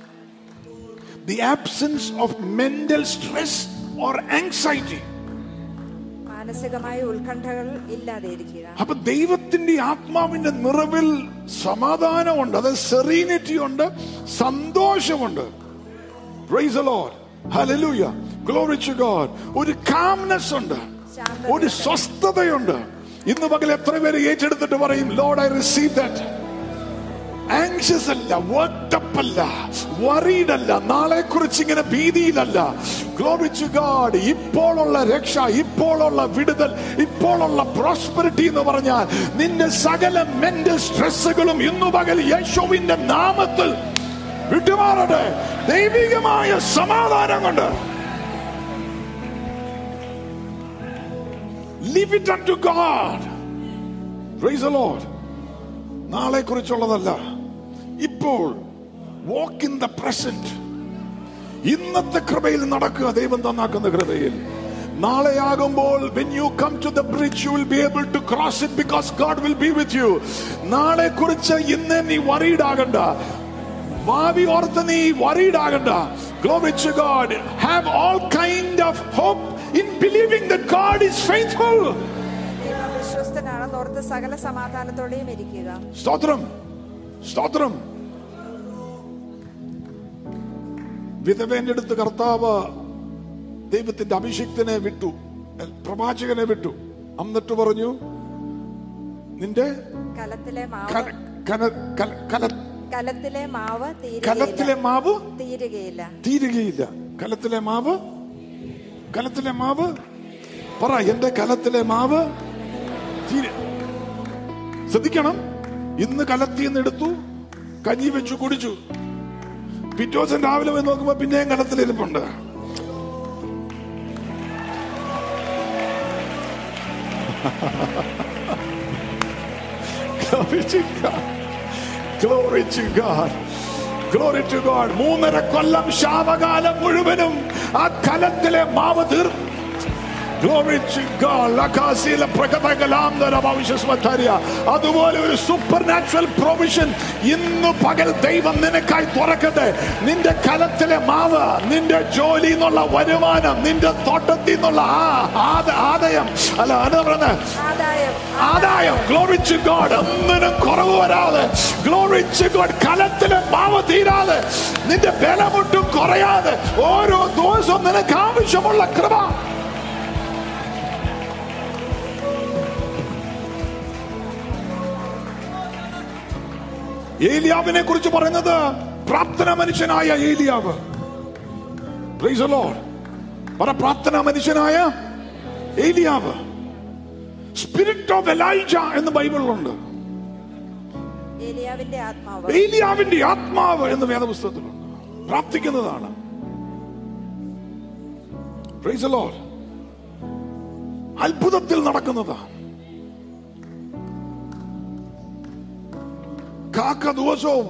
the absence of mental stress or anxiety മാനസികമായ ഉത്കണ്ഠകൾ ഇല്ലാതെ ഇരിക്കുക അപ്പൊ ദൈവത്തിന്റെ ആത്മാവിന്റെ നിറവിൽ സമാധാനമുണ്ട് അത് സെറീനിറ്റി ഉണ്ട് സന്തോഷമുണ്ട് Praise the Lord. Hallelujah. Glory to God. ഒരു കാംനെസ് ഉണ്ട് ശാന്തത. ഒരു സ്വസ്ഥതയുണ്ട് ഇന്ന് പകൽ എത്ര പേര് ഏറ്റെടുത്തിട്ട് പറയും Lord I receive that anxious അല്ല വർക്കപ്പ് അല്ല worried അല്ല നാളെ കുറിച്ച് ഇങ്ങനെ ഭീതിയിലല്ല ഗ്ലോറി ടു ഗാഡ് ഇപ്പോഴുള്ള രക്ഷ ഇപ്പോഴുള്ള വിടുതൽ ഇപ്പോഴുള്ള പ്രോസ്പെരിറ്റി എന്ന് പറഞ്ഞാൽ നിന്റെ സകല മെന്റൽ സ്ട്രെസ്സുകളും ഇന്നു പകൽ യേശുവിന്റെ നാമത്തിൽ വിട്ടുമാറട്ടെ ദൈവികമായ സമാധാനം കൊണ്ട് leave it to God praise Lord നാളെ കുറിച്ചുള്ളതല്ല ഇപ്പോൾ വാക്ക് ഇൻ ദ പ്രസന്റ് ഇന്നത്തെ കൃപയിൽ നടക്കുക ദൈവം തന്നാക്കുന്ന കൃപയിൽ നാളെയാകുമ്പോൾ when you come to the bridge you will be able to cross it because God will be with you നാളെ കുറിച്ച് ഇന്ന് നീ worried ആകണ്ട ഭാവി ഓർത്ത് നീ worried ആകണ്ട glory to God have all kind of hope in believing the God is faithful ദൈവം വിശ്വസ്തനാണെന്ന് ഓർത്ത് സകല സമാധാനത്തോടെയും ഇരിക്കുക സ്തോത്രം സ്തോത്രം വിധവേന്റെ അടുത്ത് കർത്താവ് ദൈവത്തിന്റെ അഭിഷിക്തനെ വിട്ടു പ്രവാചകനെ വിട്ടു എന്നിട്ട് പറഞ്ഞു നിന്റെ കലത്തിലെ മാവ് കല- കന- കല- കല- കലത്തിലെ മാവ് കലത്തിലെ തീരുകയില്ല മാവ് തീരുകയില്ല തീരുകയില്ല കലത്തിലെ മാവ് കലത്തിലെ മാവ് പറ എന്റെ കലത്തിലെ മാവ് തീരെ ശ്രദ്ധിക്കണം ഇന്ന് കലത്തിന്ന് എടുത്തു കഞ്ഞി വെച്ചു കുടിച്ചു പിറ്റേ ദിവസം രാവിലെ പോയി നോക്കുമ്പോ പിന്നെയും കലത്തിലിരിപ്പുണ്ട് Glory to God. Glory to God. Glory to God. മൂന്നര കൊല്ലം ശാപകാലം മുഴുവനും ആ കലത്തിലെ മാവ് തീർ Glory to God. ലക്കാസിയിലെ പ്രകടകലാന്തര ഭവിഷ്യസ്വത്താരിയ. അതുപോലെ ഒരു സൂപ്പർ നാച്ചുറൽ പ്രൊവിഷൻ ഇന്ന് പകൽ ദൈവം നിനക്കായി തുറക്കട്ടെ നിന്റെ കലത്തിലെ മാവ് നിന്റെ ജോലി എന്നുള്ള വരുമാനം നിന്റെ തോട്ടത്തിൽ നിന്നുള്ള ആ ആദ- ആദായം അല്ല എന്താ പറയുന്നത് ആദായം ആദായം ഗ്ലോറി ടു ഗോഡ് ഒന്നിനും കുറവ് വരാതെ ഗ്ലോറി ടു ഗോഡ് കലത്തിലെ മാവ് തീരാതെ നിന്റെ ബലമൊട്ടും കുറയാതെ ഓരോ ദിവസവും നിനക്ക് ആവശ്യമുള്ള കൃപ ഏലിയാവിനെ കുറിച്ച് പറയുന്നത് പ്രാർത്ഥന മനുഷ്യനായ ഏലിയാവ് Praise the Lord. പറ പ്രാർത്ഥന മനുഷ്യനായ ഏലിയാവ് സ്പിരിറ്റ് ഓഫ് എലൈജ എന്ന് ബൈബിളിലുണ്ട് ഏലിയാവിന്റെ ആത്മാവ് ഏലിയാവിന്റെ ആത്മാവ് എന്ന് വേദപുസ്തകത്തിലുണ്ട് പ്രാർത്ഥിക്കുന്നതാണ് Praise the Lord. അത്ഭുതത്തിൽ നടക്കുന്നതാണ് കാക്ക ദിവസവും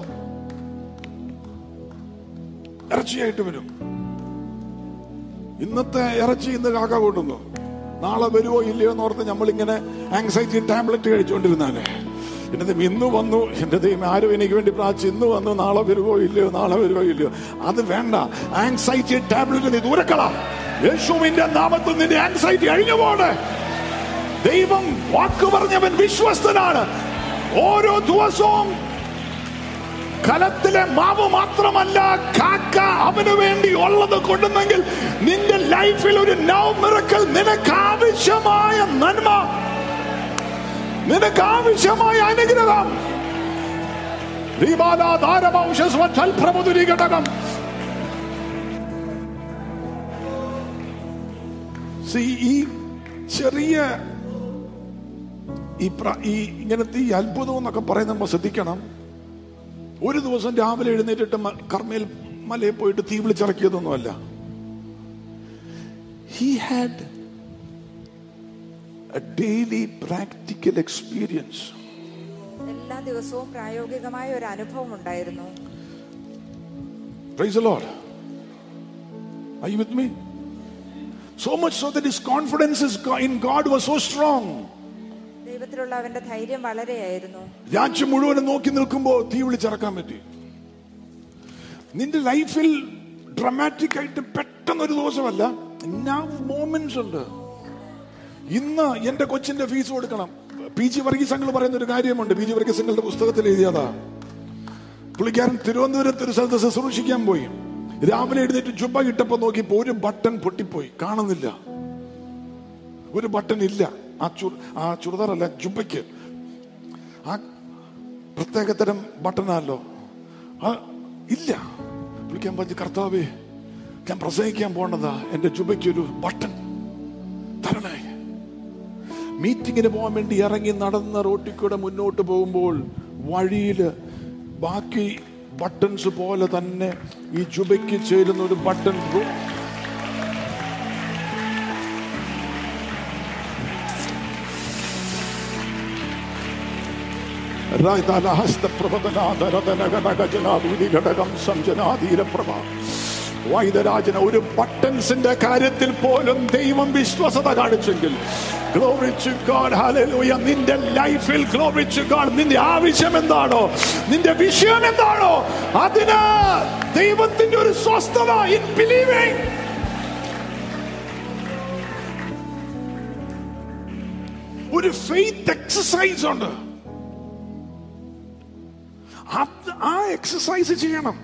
ഇറച്ചിയായിട്ട് വരും ഇന്നത്തെ ഇറച്ചി ഇന്ന് കാക്ക കൊണ്ടുവന്നു നാളെ വരുമോ ഇല്ലയോ എന്ന് ഓർത്ത് നമ്മളിങ്ങനെ ആങ്സൈറ്റി ടാബ്ലറ്റ് കഴിച്ചുകൊണ്ടിരുന്നാലേ എന്റെ ദൈവം ഇന്ന് വന്നു എന്റെ ദൈവം ആരും എനിക്ക് വേണ്ടി പ്രാർത്ഥിച്ചു ഇന്ന് വന്നു നാളെ വരുമോ ഇല്ലയോ നാളെ വരുമോ ഇല്ലയോ അത് വേണ്ട ആങ്സൈറ്റി ടാബ്ലറ്റ് നീ ദൂരക്കള യേശുവിന്റെ നാമത്തിൽ നിന്റെ ആങ്സൈറ്റി അഴിഞ്ഞു പോണേ ദൈവം വാക്ക് പറഞ്ഞവൻ വിശ്വസ്തനാണ് ഓരോ ദിവസവും കലത്തിലെ മാവ് മാത്രമല്ല കാക്ക അവന് വേണ്ടി ഉള്ളത് കൊണ്ടുവന്നെങ്കിൽ നിന്റെ ലൈഫിൽ ഒരു നൗ മിറക്കൽ നിനക്ക് ആവശ്യമായ നന്മ നിനക്ക് ആവശ്യമായ അനുഗ്രഹം ഘടകം See, ഈ ചെറിയ ഈ പ്ര- ഈ ഇങ്ങനത്തെ ഈ അത്ഭുതം എന്നൊക്കെ പറയുന്നത് നമ്മൾ ശ്രദ്ധിക്കണം ഒരു ദിവസം രാവിലെ എഴുന്നേറ്റിട്ട് മ- കർമ്മയിൽ മലയിൽ പോയിട്ട് തീ വിളിച്ചിറക്കിയതൊന്നുമല്ല he had a daily practical experience എല്ലാ ദിവസവും പ്രായോഗികമായ ഒരു അനുഭവം ഉണ്ടായിരുന്നു Praise the Lord. Are you with me? So much so that his confidence is go- in God was so strong. ദൈവത്തിലുള്ള അവന്റെ ധൈര്യം വളരെയായിരുന്നു രാജ്യം മുഴുവനും നോക്കി നിൽക്കുമ്പോൾ തീ വിളിച്ചിറക്കാൻ പറ്റി നിന്റെ ലൈഫിൽ ഡ്രമാറ്റിക് ആയിട്ട് പെട്ടെന്ന് ഒരു ദിവസമല്ല മോമെന്റ്സ് ഉണ്ട് ഇന്ന് എന്റെ കൊച്ചിന്റെ ഫീസ് കൊടുക്കണം പി ജി വർഗീസ് അങ്ങൾ പറയുന്ന ഒരു കാര്യമുണ്ട് പി ജി വർഗീസ് അങ്ങളുടെ പുസ്തകത്തിൽ എഴുതിയതാ പുള്ളിക്കാരൻ തിരുവനന്തപുരത്ത് ഒരു സ്ഥലത്ത് ശുശ്രൂഷിക്കാൻ പോയി രാവിലെ എഴുന്നേറ്റ് ജുബ ഇട്ടപ്പോ നോക്കിയപ്പോ ഒരു ബട്ടൺ പൊട്ടിപ്പോയി കാണുന്നില്ല ഒരു ബട്ടൺ ഇല്ല ആ ചു ആ ചുരിദാറല്ല ജുബയ്ക്ക് ആ പ്രത്യേകതരം ബട്ടണല്ലോ ആ ഇല്ല വിളിക്കാൻ പറഞ്ഞു കർത്താവേ ഞാൻ പ്രസംഗിക്കാൻ പോണതാ എന്റെ ജുബയ്ക്ക് ഒരു ബട്ടൺ തരണേ മീറ്റിങ്ങിന് പോകാൻ വേണ്ടി ഇറങ്ങി നടന്ന റോട്ടിൽ കൂടെ മുന്നോട്ട് പോകുമ്പോൾ വഴിയില് ബാക്കി ബട്ടൺസ് പോലെ തന്നെ ഈ ജുബയ്ക്ക് ചേരുന്ന ഒരു ബട്ടൺ റോ- ഘടകം സംജനാധീരപ്രഭ വൈദ്യരാജന ഒരു ബട്ടൺസിന്റെ കാര്യത്തിൽ പോലും ദൈവം വിശ്വസത കാണിച്ചെങ്കിൽ Glory to God, hallelujah. നിന്റെ ലൈഫിൽ glory to God, നിന്റെ ആവശ്യം എന്താണോ നിന്റെ വിഷയം എന്താണോ അതിന് ദൈവത്തിന്റെ ഒരു സ്വസ്ഥത ഇൻ ബിലീവിംഗ് ഒരു ഫെയ്ത്ത് എക്സസൈസ് ഉണ്ട് അത് ആ എക്സസൈസ് ചെയ്യണം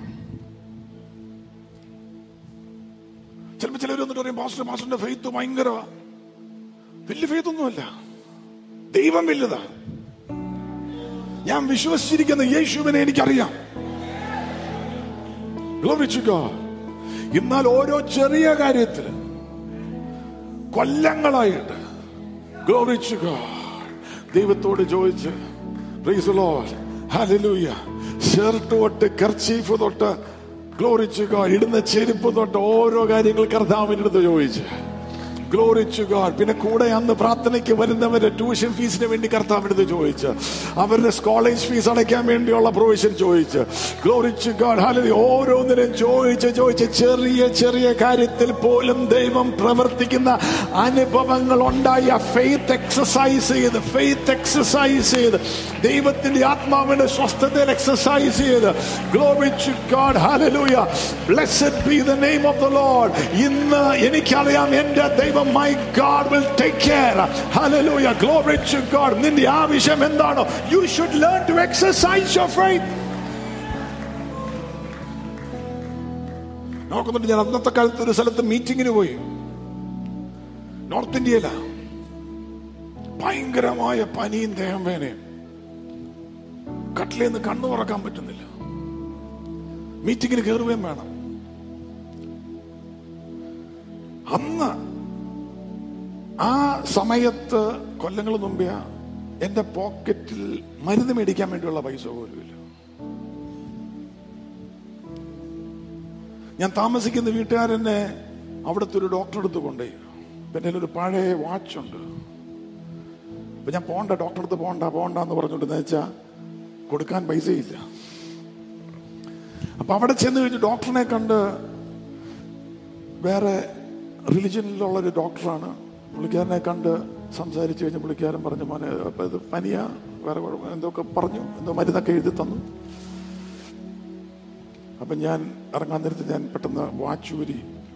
ചിലപ്പോ ചിലർ വന്നിട്ട് പറയും പാസ്റ്റർ പാസ്റ്ററിന്റെ ഫെയ്ത്ത് ഭയങ്കര വലിയ ഫെയ്ത്ത് ഒന്നുമല്ല ദൈവം വലുതാ ഞാൻ വിശ്വസിച്ചിരിക്കുന്ന യേശുവിനെ എനിക്കറിയാം Glory to God. എന്നാൽ ഓരോ ചെറിയ കാര്യത്തിൽ കൊല്ലങ്ങളായിട്ട് Glory to God. ദൈവത്തോട് ചോദിച്ച് Praise the Lord. Hallelujah. Shirt തൊട്ട് കർച്ചീഫ് തൊട്ട് ഗ്ലോറി ടു ഗോഡ് ഇടുന്ന ചെരുപ്പ് തൊട്ട് ഓരോ കാര്യങ്ങൾ കർത്താവിൻ്റെ അടുത്ത് ചോദിച്ച് ഗ്ലോറിച്ചു ഗാഡ് പിന്നെ കൂടെ അന്ന് പ്രാർത്ഥനയ്ക്ക് വരുന്നവരെ ട്യൂഷൻ ഫീസിന് വേണ്ടി കർത്താവിനടുത്ത് ചോദിച്ച് അവരുടെ കോളേജ് ഫീസ് അടയ്ക്കാൻ വേണ്ടിയുള്ള പ്രൊവിഷൻ ചോദിച്ച് ഗ്ലോറിച്ചു ഗാഡ് ഹാലലി ഓരോന്നിനും ചോദിച്ച് ചോദിച്ച് ചെറിയ ചെറിയ കാര്യത്തിൽ പോലും ദൈവം പ്രവർത്തിക്കുന്ന അനുഭവങ്ങൾ ഉണ്ടായി ആ ഫെയ്ത്ത് എക്സസൈസ് ചെയ്ത് ഫെയ്ത്ത് എക്സസൈസ് ചെയ്ത് ദൈവത്തിന്റെ ആത്മാവിന്റെ സ്വസ്ഥതയിൽ എക്സസൈസ് ചെയ്ത് glory to God hallelujah blessed be the name of the Lord ഇന്ന് എനിക്കറിയാം എന്റെ ദൈവം my God will take care hallelujah glory to God നിന്റെ ആവശ്യം എന്താണോ you should learn to exercise your faith നോക്കുന്നുണ്ട് ഞാൻ അന്നത്തെ കാലത്ത് ഒരു സ്ഥലത്ത് മീറ്റിങ്ങിന് പോയി നോർത്ത് ഇന്ത്യയില ഭയങ്കരമായ പനിയും ദേഹം വേനയും കട്ടിലേന്ന് കണ്ണു തുറക്കാൻ പറ്റുന്നില്ല മീറ്റിങ്ങിന് കയറുകയും വേണം അന്ന് ആ സമയത്ത് കൊല്ലങ്ങൾ മുമ്പേ എന്റെ പോക്കറ്റിൽ മരുന്ന് മേടിക്കാൻ വേണ്ടിയുള്ള പൈസ പോലുമില്ല ഞാൻ താമസിക്കുന്ന വീട്ടുകാരനെ അവിടുത്തെ ഒരു ഡോക്ടറെ അടുത്ത് കൊണ്ടുപോയി പിന്നെ ഒരു പഴയ വാച്ച് ഉണ്ട് അപ്പൊ ഞാൻ പോണ്ട ഡോക്ടറെ അടുത്ത് പോണ്ട പോണ്ട എന്ന് പറഞ്ഞോണ്ട് വെച്ചാ കൊടുക്കാൻ പൈസയില്ല അപ്പൊ അവിടെ ചെന്ന് കഴിഞ്ഞ് ഡോക്ടറിനെ കണ്ട് വേറെ റിലിജനിലുള്ള ഒരു ഡോക്ടറാണ് പുള്ളിക്കാരനെ കണ്ട് സംസാരിച്ചു കഴിഞ്ഞ് പുള്ളിക്കാരൻ പറഞ്ഞു മോനെ അപ്പൊ ഇത് പനിയാ വേറെ കുഴപ്പം എന്തൊക്കെ പറഞ്ഞു എന്തോ മരുന്നൊക്കെ എഴുതി തന്നു അപ്പൊ ഞാൻ ഇറങ്ങാൻ നേരത്ത് ഞാൻ പെട്ടെന്ന് വാച്ച് ഊരി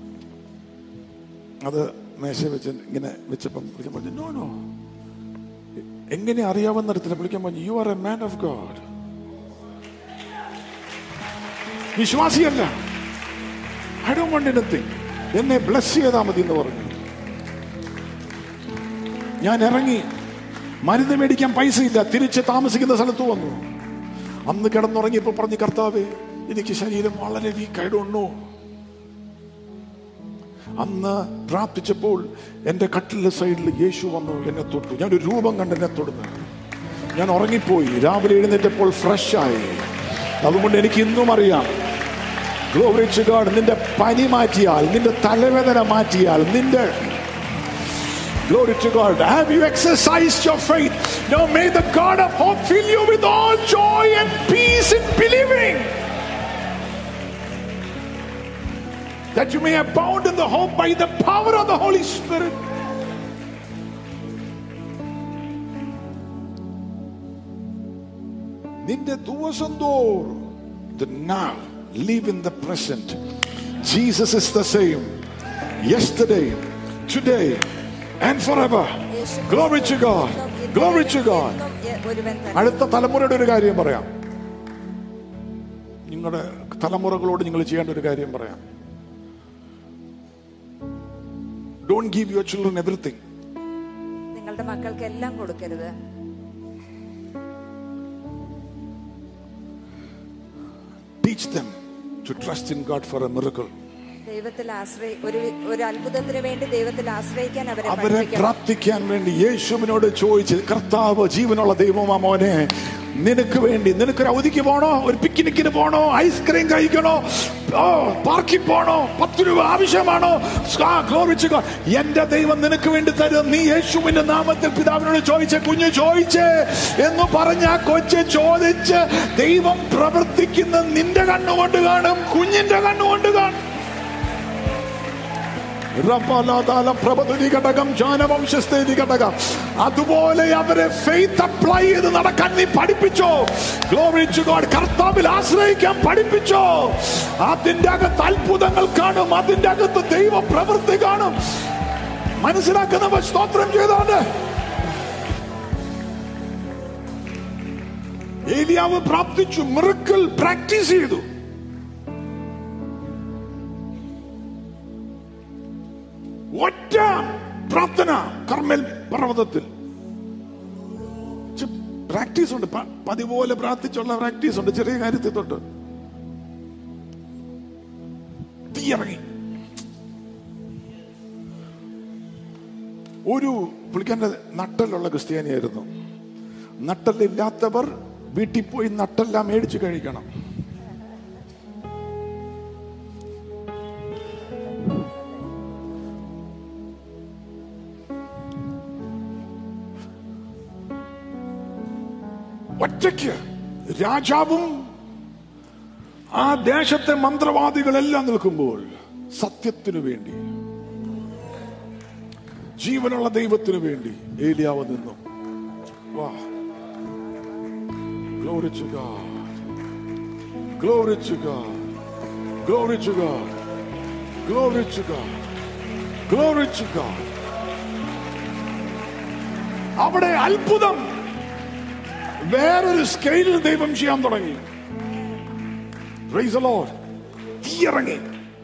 അത് മേശ വെച്ച് ഇങ്ങനെ വെച്ചപ്പം വിളിക്കാൻ പറഞ്ഞു നോ നോ എങ്ങനെ അറിയാവുന്ന തരത്തിൽ വിളിക്കാൻ പറഞ്ഞു you are a man of God വിശ്വാസിയല്ല ഐ ഡോ വണ്ട് എനിത്തിങ് എന്നെ ബ്ലസ് ചെയ്താൽ മതി എന്ന് പറഞ്ഞു ഞാൻ ഇറങ്ങി മരുന്ന് മേടിക്കാൻ പൈസ ഇല്ല തിരിച്ച് താമസിക്കുന്ന സ്ഥലത്ത് വന്നു അന്ന് കിടന്നുറങ്ങിയപ്പോ പറഞ്ഞു കർത്താവേ എനിക്ക് ശരീരം വളരെ വീക്കായിടുന്നു അന്ന് പ്രാർത്ഥിച്ചപ്പോൾ എന്റെ കട്ടിലെ സൈഡിൽ യേശു വന്നു എന്നെ തൊട്ടു ഞാൻ ഒരു രൂപം കണ്ട് എന്നെ തൊടുന്നു ഞാൻ ഉറങ്ങിപ്പോയി രാവിലെ എഴുന്നേറ്റപ്പോൾ ഫ്രഷ് ആയി അതുകൊണ്ട് എനിക്ക് ഇന്നും അറിയാം Glory to God. നിന്റെ പനി മാറ്റിയാൽ നിന്റെ തലവേദന മാറ്റിയാൽ നിന്റെ Glory to God. Have you exercised your faith? Now may the God of hope fill you with all joy and peace in believing. That you may abound in the hope by the power of the Holy Spirit. നിന്റെ ദിവസം തോറും the now live in the present jesus is the same yesterday today and forever glory to god glory to god ഒരുവൻ തന്നെ അടുത്ത തലമുറയുടെ ഒരു കാര്യം പറയാം നിങ്ങളുടെ തലമുറകളോട് നിങ്ങൾ ചെയ്യേണ്ട ഒരു കാര്യം പറയാം don't give your children everything നിങ്ങളുടെ മക്കൾക്ക് എല്ലാം കൊടുക്കരുത് teach them to trust in god for a miracle ദൈവത്തിൽ ആശ്രയി ഒരു ഒരു അത്ഭുതത്തിന് വേണ്ടി ദൈവത്തിൽ ആശ്രയിക്കാൻ അവരെ അവരെ പഠിപ്പിക്കണം പ്രാർത്ഥിക്കാൻ വേണ്ടി യേശുവിനോട് ചോദിച്ച് കർത്താവ് ജീവനുള്ള ദൈവമാ മോനെ നിനക്ക് വേണ്ടി നിനക്കൊരു അവധിക്ക് പോണോ ഒരു പിക്നിക്കിന് പോണോ ഐസ്ക്രീം കഴിക്കണോ ഓ പാർക്കിൽ പോണോ പത്ത് രൂപ ആവശ്യമാണോ ആ, glory to God. എന്റെ ദൈവം നിനക്ക് വേണ്ടി തരും നീ യേശുവിന്റെ നാമത്തിൽ പിതാവിനോട് ചോദിച്ച കുഞ്ഞ് ചോദിച്ചേ എന്ന് പറഞ്ഞ ആ കൊച്ച് ചോദിച്ച് ദൈവം പ്രവർത്തിക്കുന്ന നിന്റെ കണ്ണുകൊണ്ട് കാണും കുഞ്ഞിന്റെ കണ്ണുകൊണ്ട് കാണും റബ്ബലാദാല പ്രഭതുരി ഘടകം ജാനവംശസ്ഥേരി ഘടകം അതുപോലെ അവരെ ഫെയ്ത്ത് അപ്ലൈ ചെയ്ത് നടക്കാൻ നീ പഠിപ്പിച്ചോ ഗ്ലോറി ടു ഗോഡ് കർത്താവിൽ ആശ്രയിക്കാൻ പഠിപ്പിച്ചോ അതിന്റെ അകത്ത് അത്ഭുതങ്ങൾ കാണും അതിന്റെ അകത്ത് ദൈവ പ്രവൃത്തി കാണും മനസ്സിലാക്കുന്നവർ സ്തോത്രം ചെയ്തോണ്ട് ഏലിയാവ് പ്രാർത്ഥിച്ചു മിറക്കിൾ പ്രാക്ടീസ് ചെയ്തു ഒറ്റ പ്രാർത്ഥന കർമ്മൽ പർവ്വതത്തിൽ പ്രാക്ടീസ് ഉണ്ട് പ- പതിപോലെ പ്രാർത്ഥിച്ചുള്ള പ്രാക്ടീസ് ഉണ്ട് ചെറിയ കാര്യത്തിൽ തൊട്ട് തീ ഇറങ്ങി ഒരു പുള്ളിക്കാരന്റെ നട്ടലുള്ള ക്രിസ്ത്യാനിയായിരുന്നു നട്ടലില്ലാത്തവർ വീട്ടിൽ പോയി നട്ടെല്ലാം മേടിച്ചു കഴിക്കണം ഒറ്റയ്ക്ക് രാജാവും ആ ദേശത്തെ മന്ത്രവാദികളെല്ലാം നിൽക്കുമ്പോൾ സത്യത്തിനു വേണ്ടി ജീവനുള്ള ദൈവത്തിനു വേണ്ടി ഏലിയാവ് നിന്നു വാ Glory to God. Glory to God. Glory to God. Glory to God. Glory to God. അവിടെ അത്ഭുതം വേറൊരു സ്കെയിലിൽ ദൈവം ചെയ്യാൻ തുടങ്ങി Praise the Lord. തീയിറങ്ങി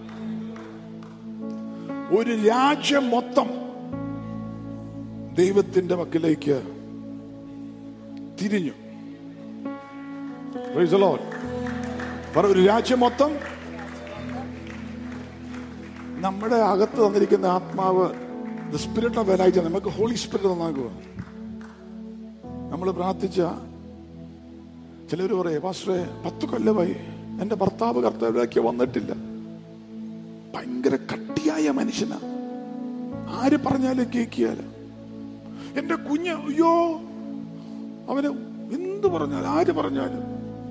ഒരു രാജ്യം മൊത്തം ദൈവത്തിന്റെ വക്കിലേക്ക് തിരിഞ്ഞു Praise the Lord. പറ ഒരു രാജ്യം മൊത്തം നമ്മുടെ അകത്ത് തന്നിരിക്കുന്ന ആത്മാവ് ദ സ്പിരിറ്റ് ഓഫ് എലൈജ നമുക്ക് ഹോളി സ്പിരിറ്റ് തന്നാക്കുക നമ്മൾ പ്രാർത്ഥിച്ച ചിലർ പറയേ പാസ്റ്ററെ പത്ത് കൊല്ലമായി എന്റെ ഭർത്താവ് കർത്തവ്യമാക്കി വന്നിട്ടില്ല ഭയങ്കര കട്ടിയായ മനുഷ്യനാ ആര് പറഞ്ഞാലും കേൾക്കിയാല എന്റെ കുഞ്ഞ് അയ്യോ അവന് എന്ത് പറഞ്ഞാലും ആര് പറഞ്ഞാലും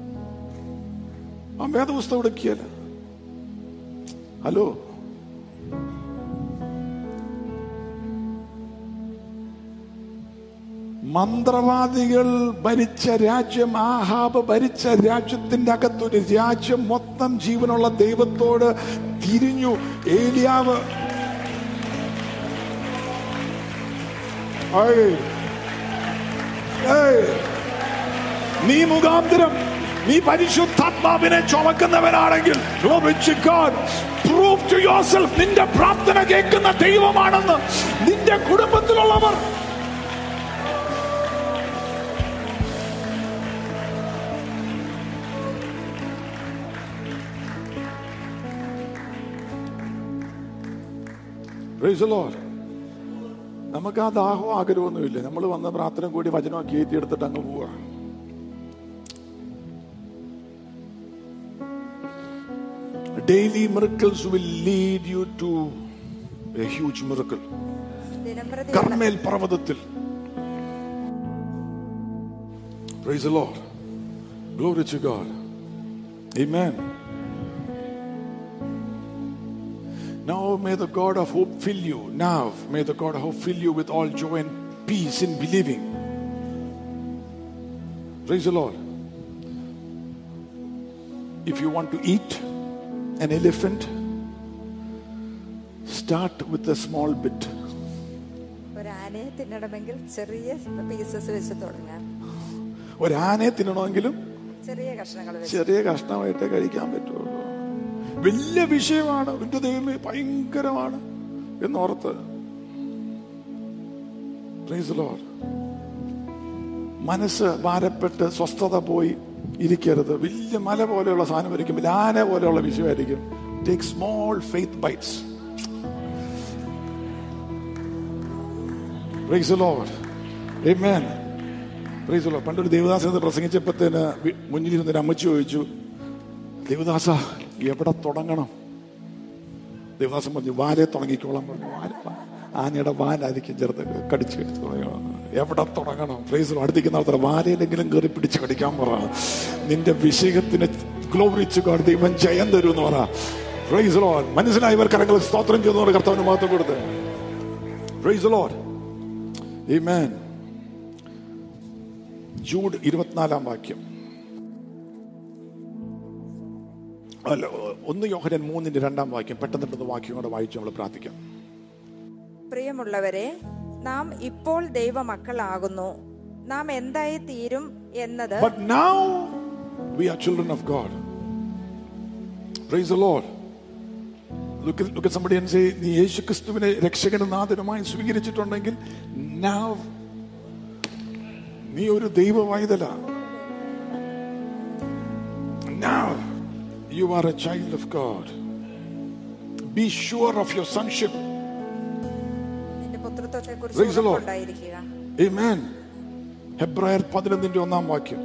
ആ വേദപുസ്തകം എടുക്കിയാല ഹലോ മന്ത്രവാദികൾ ഭരിച്ച രാജ്യം ആഹാബ് ഭരിച്ച രാജ്യത്തിന്റെ അകത്തൊരു രാജ്യം മൊത്തം ജീവനുള്ള ദൈവത്തോട് തിരിഞ്ഞു ഏലിയാവ് ഏയ്. ഏയ്. നീ മുഖാന്തരം നീ പരിശുദ്ധാത്മാവിനെ ചുമക്കുന്നവനാണെങ്കിൽ glory to God. Prove to yourself നിന്റെ പ്രാർത്ഥന കേൾക്കുന്ന ദൈവമാണെന്ന് നിന്റെ കുടുംബത്തിലുള്ളവർ Praise the Lord. നമുക്ക് ആ ദാഹവും ആഗ്രഹമൊന്നുമില്ല നമ്മൾ വന്ന പ്രാർത്ഥന കൂടി വചനമൊക്കെ ഏറ്റിയെടുത്തിട്ട് അങ്ങ് പോവാ daily miracles will lead you to a huge miracle ദിനംപ്രതി കർമ്മേൽ പർവ്വതത്തിൽ Praise the Lord. Glory to God. Amen. Now may the God of hope fill you. Now may the God of hope fill you with all joy and peace in believing. Praise the Lord. If you want to eat an elephant, start with a small bit. ഒരു ആനയെ തിന്നണമെങ്കിൽ ചെറിയ pieces വെച്ച് തുടങ്ങാം ഒരാനയെ തിന്നണമെങ്കിലും ചെറിയ കഷ്ണങ്ങൾ വെച്ച് ചെറിയ കഷ്ണമായിട്ടേ കഴിക്കാൻ പറ്റുള്ളൂ വലിയ വിഷയമാണ് എന്റെ ദൈവമേ ഭയങ്കരമാണ് എന്നോർത്ത് Praise the Lord. മനസ്സ് ഭാരപ്പെട്ട് സ്വസ്ഥത പോയി ഇരിക്കരുത് വലിയ മല പോലെയുള്ള സാധനം ആയിരിക്കും വലിയ ആന പോലെയുള്ള വിഷയമായിരിക്കും take small faith bites Praise the Lord. Amen. Praise the Lord. പണ്ടൊരു ദേവദാസൻ പ്രസംഗിച്ചപ്പോഴത്തേന് വി- മുന്നിലിരുന്നൊരു അമ്മച്ചി ചോദിച്ചു ദേവദാസ എവിടെ തുടങ്ങണം ദേവദാസൻ പറഞ്ഞു വാലെ തുടങ്ങിക്കോളാൻ പറഞ്ഞു വാല ആനയുടെ വാലായിരിക്കും ചെറുത് കടിച്ചു കടിച്ച് തുടങ്ങണം എവിടെ തുടങ്ങണം ഫ്രൈസ് അടുത്തേക്കുന്ന ആൾക്കാർ വാലയിലെങ്കിലും കയറി പിടിച്ച് കടിക്കാൻ പറ നിന്റെ വിഷയത്തിന് ഗ്ലോറിച്ച് കാട് ദൈവം ജയം തരും എന്ന് പറ ഫ്രൈസ് ലോഡ് മനസ്സിലായവർ കരങ്ങൾ സ്തോത്രം ചെയ്യുന്നവർ കർത്താവിന് മാത്രം കൊടുത്ത് ഫ്രൈസ് ലോഡ് Amen. ജൂഡ് ഇരുപത്തിനാലാം വാക്യം അല്ല ഒന്ന് യോഹനൻ മൂന്നിന്റെ രണ്ടാം വാക്യം പെട്ടെന്ന് പെട്ടെന്ന് വാക്യം കൂടെ വായിച്ച് നമ്മൾ പ്രാർത്ഥിക്കാം പ്രിയമുള്ളവരെ നാം ഇപ്പോൾ ദൈവമക്കളാകുന്നു നാം എന്തായി തീരും എന്നത് But now we are children of God. Praise the Lord. Look at, look at somebody and say, നീ യേശു ക്രിസ്തുവിനെ രക്ഷകനും നാഥനുമായി സ്വീകരിച്ചിട്ടുണ്ടെങ്കിൽ now നീ ഒരു ദൈവവായുതല Now you are a child of God. Be sure of your sonship. നിന്റെ പുത്രത്വത്തെ Praise the കുറിച്ച് Lord. ഉണ്ടായിരിക്കുക Amen. ഹെബ്രായർ പതിനൊന്നിന്റെ ഒന്നാം വാക്യം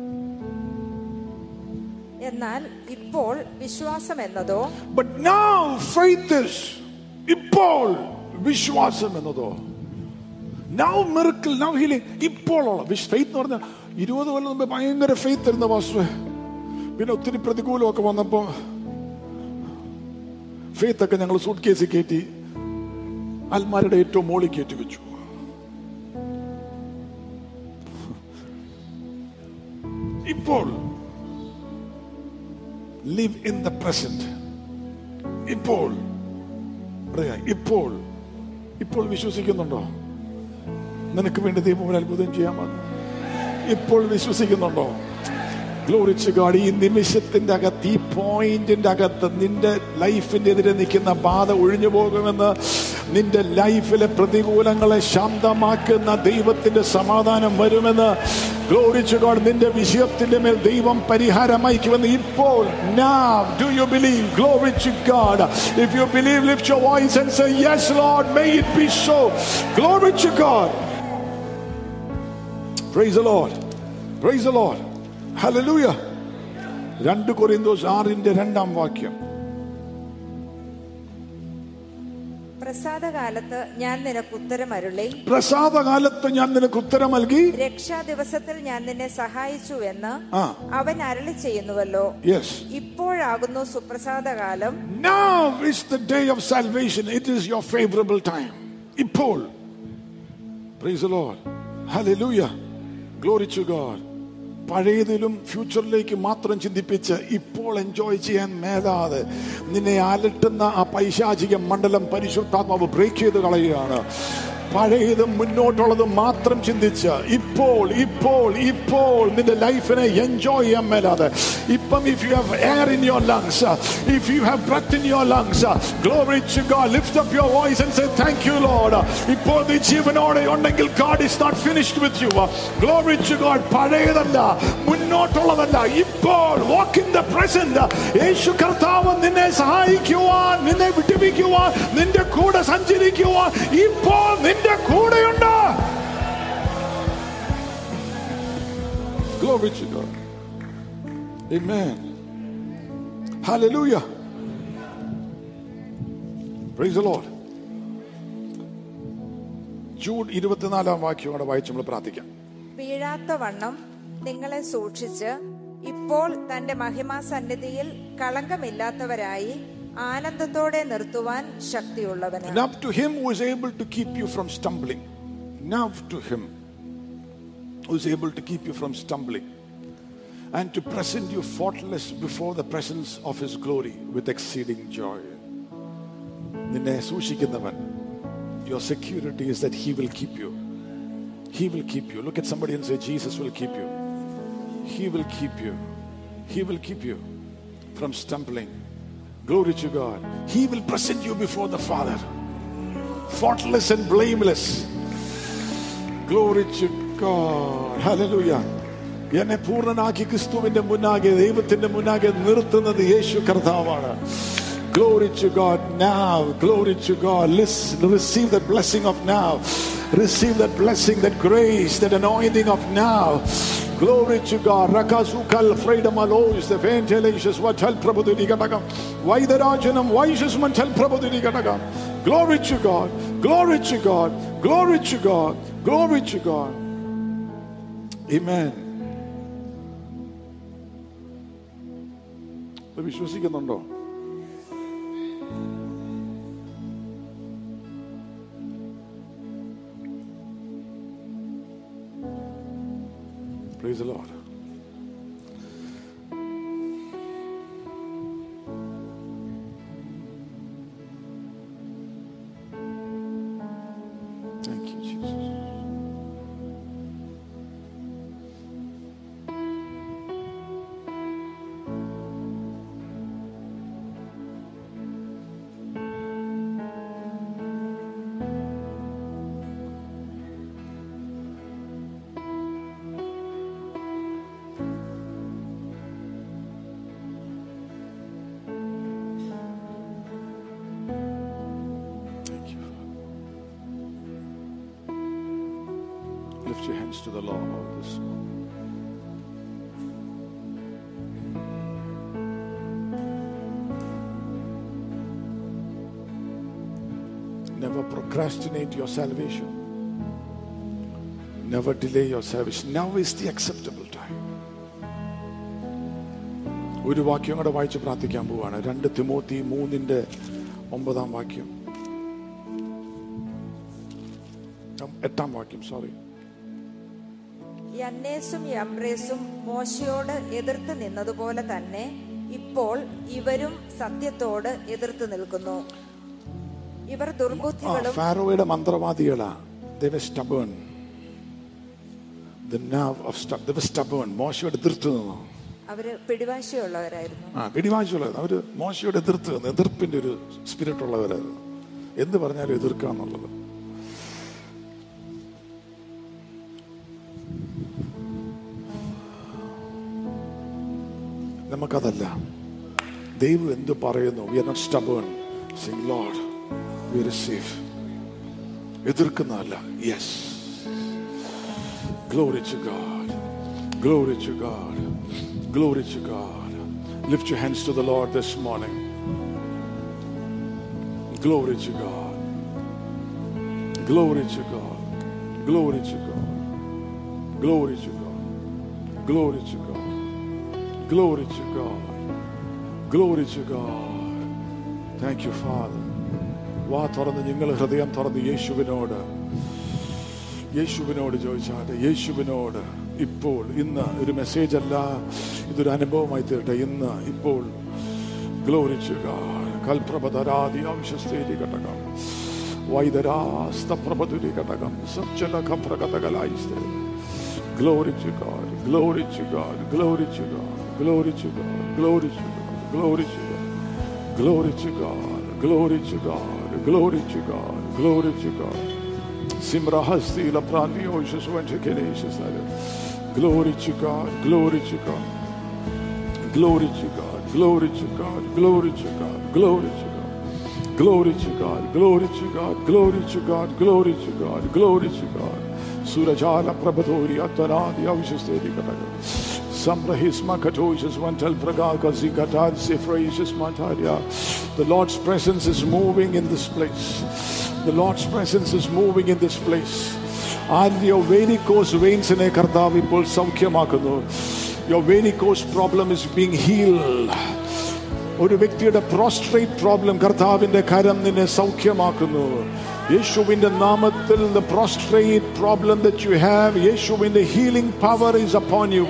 എന്നാൽ ഇപ്പോൾ വിശ്വാസം എന്നതോ But now faith is ഇപ്പോൾ വിശ്വാസം എന്നതോ now miracle now healing ഇപ്പോഴുള്ള ഫെയ്ത്ത് എന്ന് പറഞ്ഞാൽ ഇരുപത് കൊല്ലം മുമ്പ് ഭയങ്കര ഫെയ്ത്ത് ഇരുന്ന പാസ്റ്ററെ പിന്നെ ഒത്തിരി പ്രതികൂലമൊക്കെ വന്നപ്പോ ഫെയ്ത്ത് ഒക്കെ ഞങ്ങൾ സൂട്ട് കേസിൽ കയറ്റി അൽമാരുടെ ഏറ്റവും മോളിൽ കയറ്റി വെച്ചു ഇപ്പോൾ ലിവ് ഇൻ ദ പ്രസന്റ് ഇപ്പോൾ പറയാ ഇപ്പോൾ ഇപ്പോൾ വിശ്വസിക്കുന്നുണ്ടോ നിനക്ക് വേണ്ടി ദൈവം ഒരു അത്ഭുതം ചെയ്യാമെന്ന് ഇപ്പോൾ വിശ്വസിക്കുന്നുണ്ടോ ഗ്ലോറിച്ച് ഗാഡ് ഈ നിമിഷത്തിന്റെ അകത്ത് ഈ പോയിന്റിന്റെ അകത്ത് നിന്റെ ലൈഫിന്റെ എതിരെ നിൽക്കുന്ന ബാധ ഒഴിഞ്ഞു പോകുമെന്ന് നിന്റെ ലൈഫിലെ പ്രതികൂലങ്ങളെ ശാന്തമാക്കുന്ന ദൈവത്തിന്റെ സമാധാനം വരുമെന്ന് ഗ്ലോറിച്ച് ഗോഡ് നിന്റെ വിഷയത്തിന്റെ മേൽ ദൈവം പരിഹാരം അയക്കുമെന്ന് ഇപ്പോൾ now do you believe glory to God if you believe lift your voice and say yes Lord may it be so glory to God Praise the Lord. Praise the Lord. Hallelujah. രണ്ട് കൊറിന്തോസ് ആറിന്റെ രണ്ടാം വാക്യം പ്രസാദകാലത്ത് ഞാൻ നിനക്ക് ഉത്തരമരുളി പ്രസാദകാലത്ത് ഞാൻ നിനക്ക് ഉത്തരം നൽകി രക്ഷാ ദിവസത്തിൽ ഞാൻ നിന്നെ സഹായിച്ചു എന്ന് ആ അവൻ അരളി ചെയ്യുന്നുവല്ലോ യെസ് ഇപ്പോഴാകുന്നു സുപ്രസാദകാലം Now is the day of salvation. It is your favorable time. ഇപ്പോൾ Praise the Lord. Hallelujah. Glory to God. പഴയതിലും ഫ്യൂച്ചറിലേക്ക് മാത്രം ചിന്തിപ്പിച്ച് ഇപ്പോൾ എൻജോയ് ചെയ്യാൻ മേലാതെ നിന്നെ അലട്ടുന്ന ആ പൈശാചിക മണ്ഡലം പരിശുദ്ധാത്മാവ് ബ്രേക്ക് ചെയ്ത് കളയുകയാണ് പഴയതും മുന്നോട്ടുള്ളതും മാത്രം ചിന്തിച്ച് ഇപ്പോൾ ഇപ്പോൾ ഇപ്പോൾ നിന്റെ ലൈഫിനെ എൻജോയ് ചെയ്യാൻ മേലാതെ ഇപ്പം if you have air in your lungs if you have breath in your lungs glory to God lift up your voice and say thank you Lord ഇപ്പോൾ നീ ജീവനോടെ ഉണ്ടെങ്കിൽ God is not finished with you glory to God പഴയതല്ല മുന്നോട്ടുള്ളതല്ല ഇപ്പോൾ walk in the present യേശു കർത്താവ് നിന്നെ സഹായിക്കുവാൻ നിന്നെ വിട്ടുപിക്കുവാൻ നിന്റെ കൂടെ സഞ്ചരിക്കുവാൻ ഇപ്പോൾ നിന്റെ കൂടെയുണ്ട് Glory to God. Amen. Hallelujah. Praise the Lord. ജൂൺ ഇരുപത്തിനാലാം വാക്യോടെ വായിച്ച് നമ്മൾ പ്രാർത്ഥിക്കാം വീഴാത്ത വണ്ണം നിങ്ങളെ സൂക്ഷിച്ച് ഇപ്പോൾ തന്റെ മഹിമാ സന്നിധിയിൽ കളങ്കമില്ലാത്തവരായി ആനന്ദത്തോടെ നിർത്തുവാൻ ശക്തിയുള്ളവന് Now to him who is able to keep you from stumbling. Now to him who is able to keep you from stumbling and to present you faultless before the presence of his glory with exceeding joy. നിന്നെ സൂക്ഷിക്കുന്നവൻ your security is that he will keep you. He will keep you. Look at somebody and say, Jesus will keep you. He will keep you. He will keep you from stumbling. Glory to God. He will present you before the Father, faultless and blameless. Glory to God. Hallelujah. എന്നെ പൂർണ്ണനാക്കി ക്രിസ്തുവിന്റെ മുന്നാകെ ദൈവത്തിന്റെ മുന്നാകെ നിർത്തുന്നത് യേശു കർത്താവാണ് Glory to God now. Glory to God. Listen, receive that blessing of now. Receive that blessing, that grace, that anointing of now. Glory to God. Rakazukal freedom alois the ventilations what help Prabhudiri Gatagam. Why the Rajanam? Why is man tell Prabhudiri Gatagam? Glory to God. Glory to God. Glory to God. Glory to God. Amen. ഇത് വിശ്വസിക്കുന്നുണ്ടോ Praise the Lord. Thank you, Jesus. Thank you. Father. Lift your hands to the Lord this morning. Never procrastinate your salvation. Never delay your service. Now is the acceptable time. ഒരു വാക്യം കൂടെ വായിച്ച് പ്രാർത്ഥിക്കാൻ പോവാണ് രണ്ട് Timothy മൂന്നിന്റെ ഒമ്പതാം വാക്യം ഉം, എട്ടാം വാക്യം സോറി യന്നേസും യംബ്രേസും മോശയോട് എതിർത്ത് നിന്നതുപോലെ തന്നെ ഇപ്പോൾ ഇവരും സത്യത്തോട് എതിർത്ത് നിൽക്കുന്നു ഇവർ ആ ദുർബുദ്ധികളും ഫാറോയുടെ മന്ത്രവാദികളാ they were stubborn the nerve of stub they were stubborn മോശയോട് എതിർത്ത് നിന്നു അവര് പിടിവാശിയുള്ളവരായിരുന്നു ആ പിടിവാശിയുള്ളത് അവര് മോശയോട് എതിർത്ത് നിന്നു എതിർപ്പിന്റെ ഒരു സ്പിരിറ്റ് ഉള്ളവരായിരുന്നു എന്ത് പറഞ്ഞാലും എതിർക്കുക എന്നുള്ളത് നമുക്കതല്ല ദൈവം എന്ത് പറയുന്നു we are not stubborn saying lord we receive എതിർക്കുന്നതല്ല yes Glory to God. Glory to God. Glory to God. Lift your hands to the Lord this morning. Glory to God. Glory to God. Glory to God. Glory to God. Glory to God. Glory to God. Glory to God. Thank you, Father. വാ തുറന്ന് നിങ്ങൾ ഹൃദയം തുറന്ന് യേശുവിനോട് യേശുവിനോട് ചോദിച്ചാട്ടെ യേശുവിനോട് ഇപ്പോൾ ഇന്ന് ഒരു മെസ്സേജ് അല്ല ഇതൊരു അനുഭവമായി തീരട്ടെ ഇന്ന് ഇപ്പോൾ ഗ്ലോറിച്ചുക കൽപ്രഭധരാതി ആവശ്യസ്ഥേരി ഘടകം വൈദരാസ്തപ്രഭതുരി ഘടകം സജ്ജല കപ്രകഥകളായി Glory to God, glory to God, glory to God, glory to God, glory to God, glory to God, glory to God, glory to God, glory to God, glory to God. Simra hasti la prandi oshus went to Kenesis. Glory to God, glory to God, glory to God, glory to God, glory to God, glory to God. Glory to God, glory to God, glory to God, glory to God, glory to God. Surajala Prabhatori Attaradi Avishasteri Kataga. Sambrahisma Katoshas Vantal Pragaga Zikatan Sifraishas Mantaria. The Lord's presence is moving in this place. The Lord's presence is moving in this place. ആദ്യ വേനിക്കോസ് വെയിൻസിനെ കർത്താവ് ഇപ്പോൾ സൗഖ്യമാക്കുന്നു your varicose problem is being healed ഒരു വ്യക്തിയുടെ prostate problem കർത്താവിന്റെ കരം നിന്നെ സൗഖ്യമാക്കുന്നു യേശുവിന്റെ നാമത്തിൽ the prostrate problem that you have യേശുവിന്റെ healing power is upon you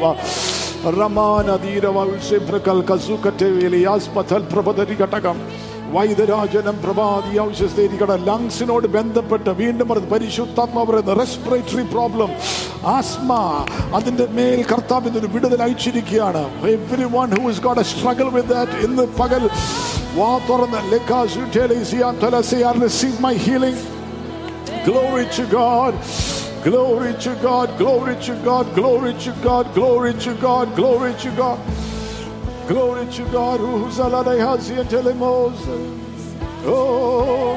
പ്രഭതരികടകം വൈദ്യരാജനം പ്രഭാതി ഔഷധേരികട ലങ്സിനോട് ബന്ധപ്പെട്ട് വീണ്ടും അത് പരിശുദ്ധാത്മ പറയുന്ന റെസ്പിറേറ്ററി പ്രോബ്ലം ആസ്മ അതിന്റെ മേൽ കർത്താവിന് ഒരു വിടുതൽ അയച്ചിരിക്കുകയാണ് every one who is got a struggle with that ഇന്ന് പകൽ വാ തുറന്ന് receive my healing Glory to God. Glory to God. Glory to God. Glory to God. Glory to God. Glory to God. Glory to God. Who's alade hazi and telemos. Oh.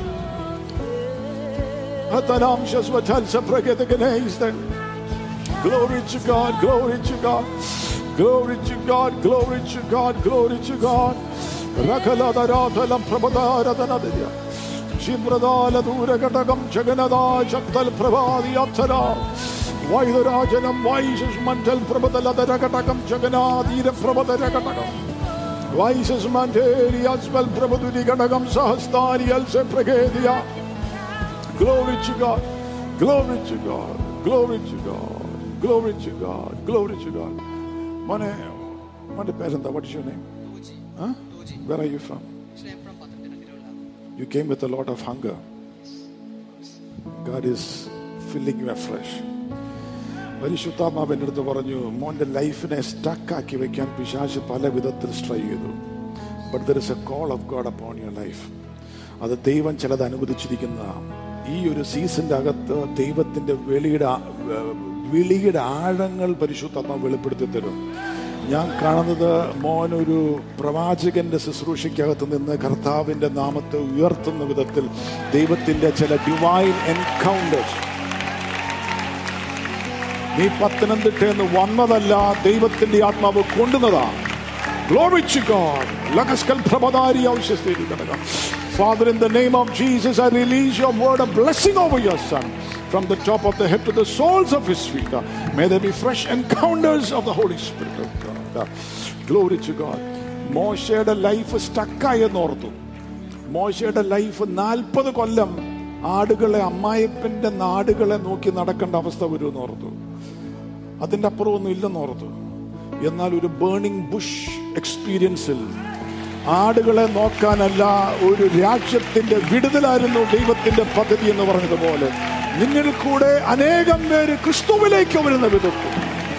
Atanam shaswatal sapragete geneisten. Glory to God. Glory to God. Glory to God. Glory to God. Glory to God. Rakalada ratalam prabhadaradanadia. ശിമ്രദാല ദൂരഘടകം ജഗനദാ ശക്തൽ പ്രഭാതിയക്ഷര വൈദരാജനം വൈശസ് മണ്ഡൽ പ്രഭതലതര ഘടകം ജഗനാതീര പ്രഭതര ഘടകം വൈശസ് മണ്ഡേരിയസ്മൽ പ്രഭതുരി ഘടകം സഹസ്താരിയൽ സെ പ്രകേദിയ Glory to God. Glory to God. Glory to God. Glory to God. Glory to God. മോനെ മോന്റെ പേരെന്താ what is your name Huh? Where are you from? Actually, I'm from Pathanamthitta, Kerala. You came with a lot of hunger. God is filling you afresh. പരിശുദ്ധാത്മാവ് എൻ്റെ അടുത്ത് പറഞ്ഞു മോന്റെ ലൈഫിനെ സ്റ്റക്കാക്കി വെക്കാൻ പിശാശ് പല വിധത്തിൽ ട്രൈ ചെയ്തു but there is a call of God upon your life അത് ദൈവം ചിലത് അനുവദിച്ചിരിക്കുന്ന ഈ ഒരു സീസണിന്റെ അകത്ത് ദൈവത്തിന്റെ വെളിയുടെ ആ- വിളിയുടെ ആഴങ്ങൾ പരിശുദ്ധാത്മാവ് വെളിപ്പെടുത്തി തരും ഞാൻ കാണുന്നത് മോൻ ഒരു പ്രവാചകന്റെ ശുശ്രൂഷയ്ക്കകത്ത് നിന്ന് കർത്താവിന്റെ നാമത്തെ ഉയർത്തുന്ന വിധത്തിൽ ദൈവത്തിന്റെ ചില ഡിവൈൻ എൻകൗണ്ടേഴ്സ് നീ പത്തനംതിട്ടയെന്ന് വന്നതല്ല ദൈവത്തിന്റെ ആത്മാവ് കൊണ്ടുവന്നതാണ് Glory to God. ലകസ്കൽ പ്രഭതാരി ഔഷസ്ഥിതി കിടക്കാം Father, in the name of Jesus, I release your word of blessing over your son. from the top of the head to the soles of his feet. Uh, May there be fresh encounters of the Holy Spirit of God. Uh, Glory to God. മോശയുടെ life സ്റ്റക്കായെന്ന് ഓർത്തു മോശയുടെ life നാൽപ്പത് കൊല്ലം ആടുകളെ അമ്മായിപ്പന്റെ നാടുകളെ നോക്കി നടക്കേണ്ട അവസ്ഥ വരുമെന്ന് ഓർത്തു അതിന്റെ അപ്പുറമൊന്നും ഇല്ലെന്ന് ഓർത്തു എന്നാൽ ഒരു ബേണിംഗ് ബുഷ് എക്സ്പീരിയൻസിൽ ആടുകളെ നോക്കാനല്ല ഒരു രാജ്യത്തിന്റെ വിടുതലായിരുന്നു ദൈവത്തിന്റെ പദ്ധതി എന്ന് പറഞ്ഞതുപോലെ നിന്നിൽ കൂടെ അനേകം പേര് ക്രിസ്തുവിലേക്ക് വരുന്ന വിധത്തിൽ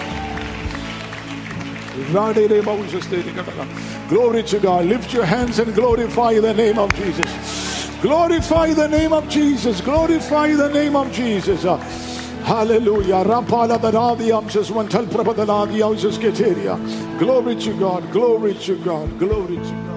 Glory to God. Lift your hands and glorify the name of Jesus. Glorify the name of Jesus. Glorify the name of Jesus. Hallelujah. Rapala daradi amshas wantal prabhadaladi amshas keteria. Glory to God. Glory to God. Glory to God.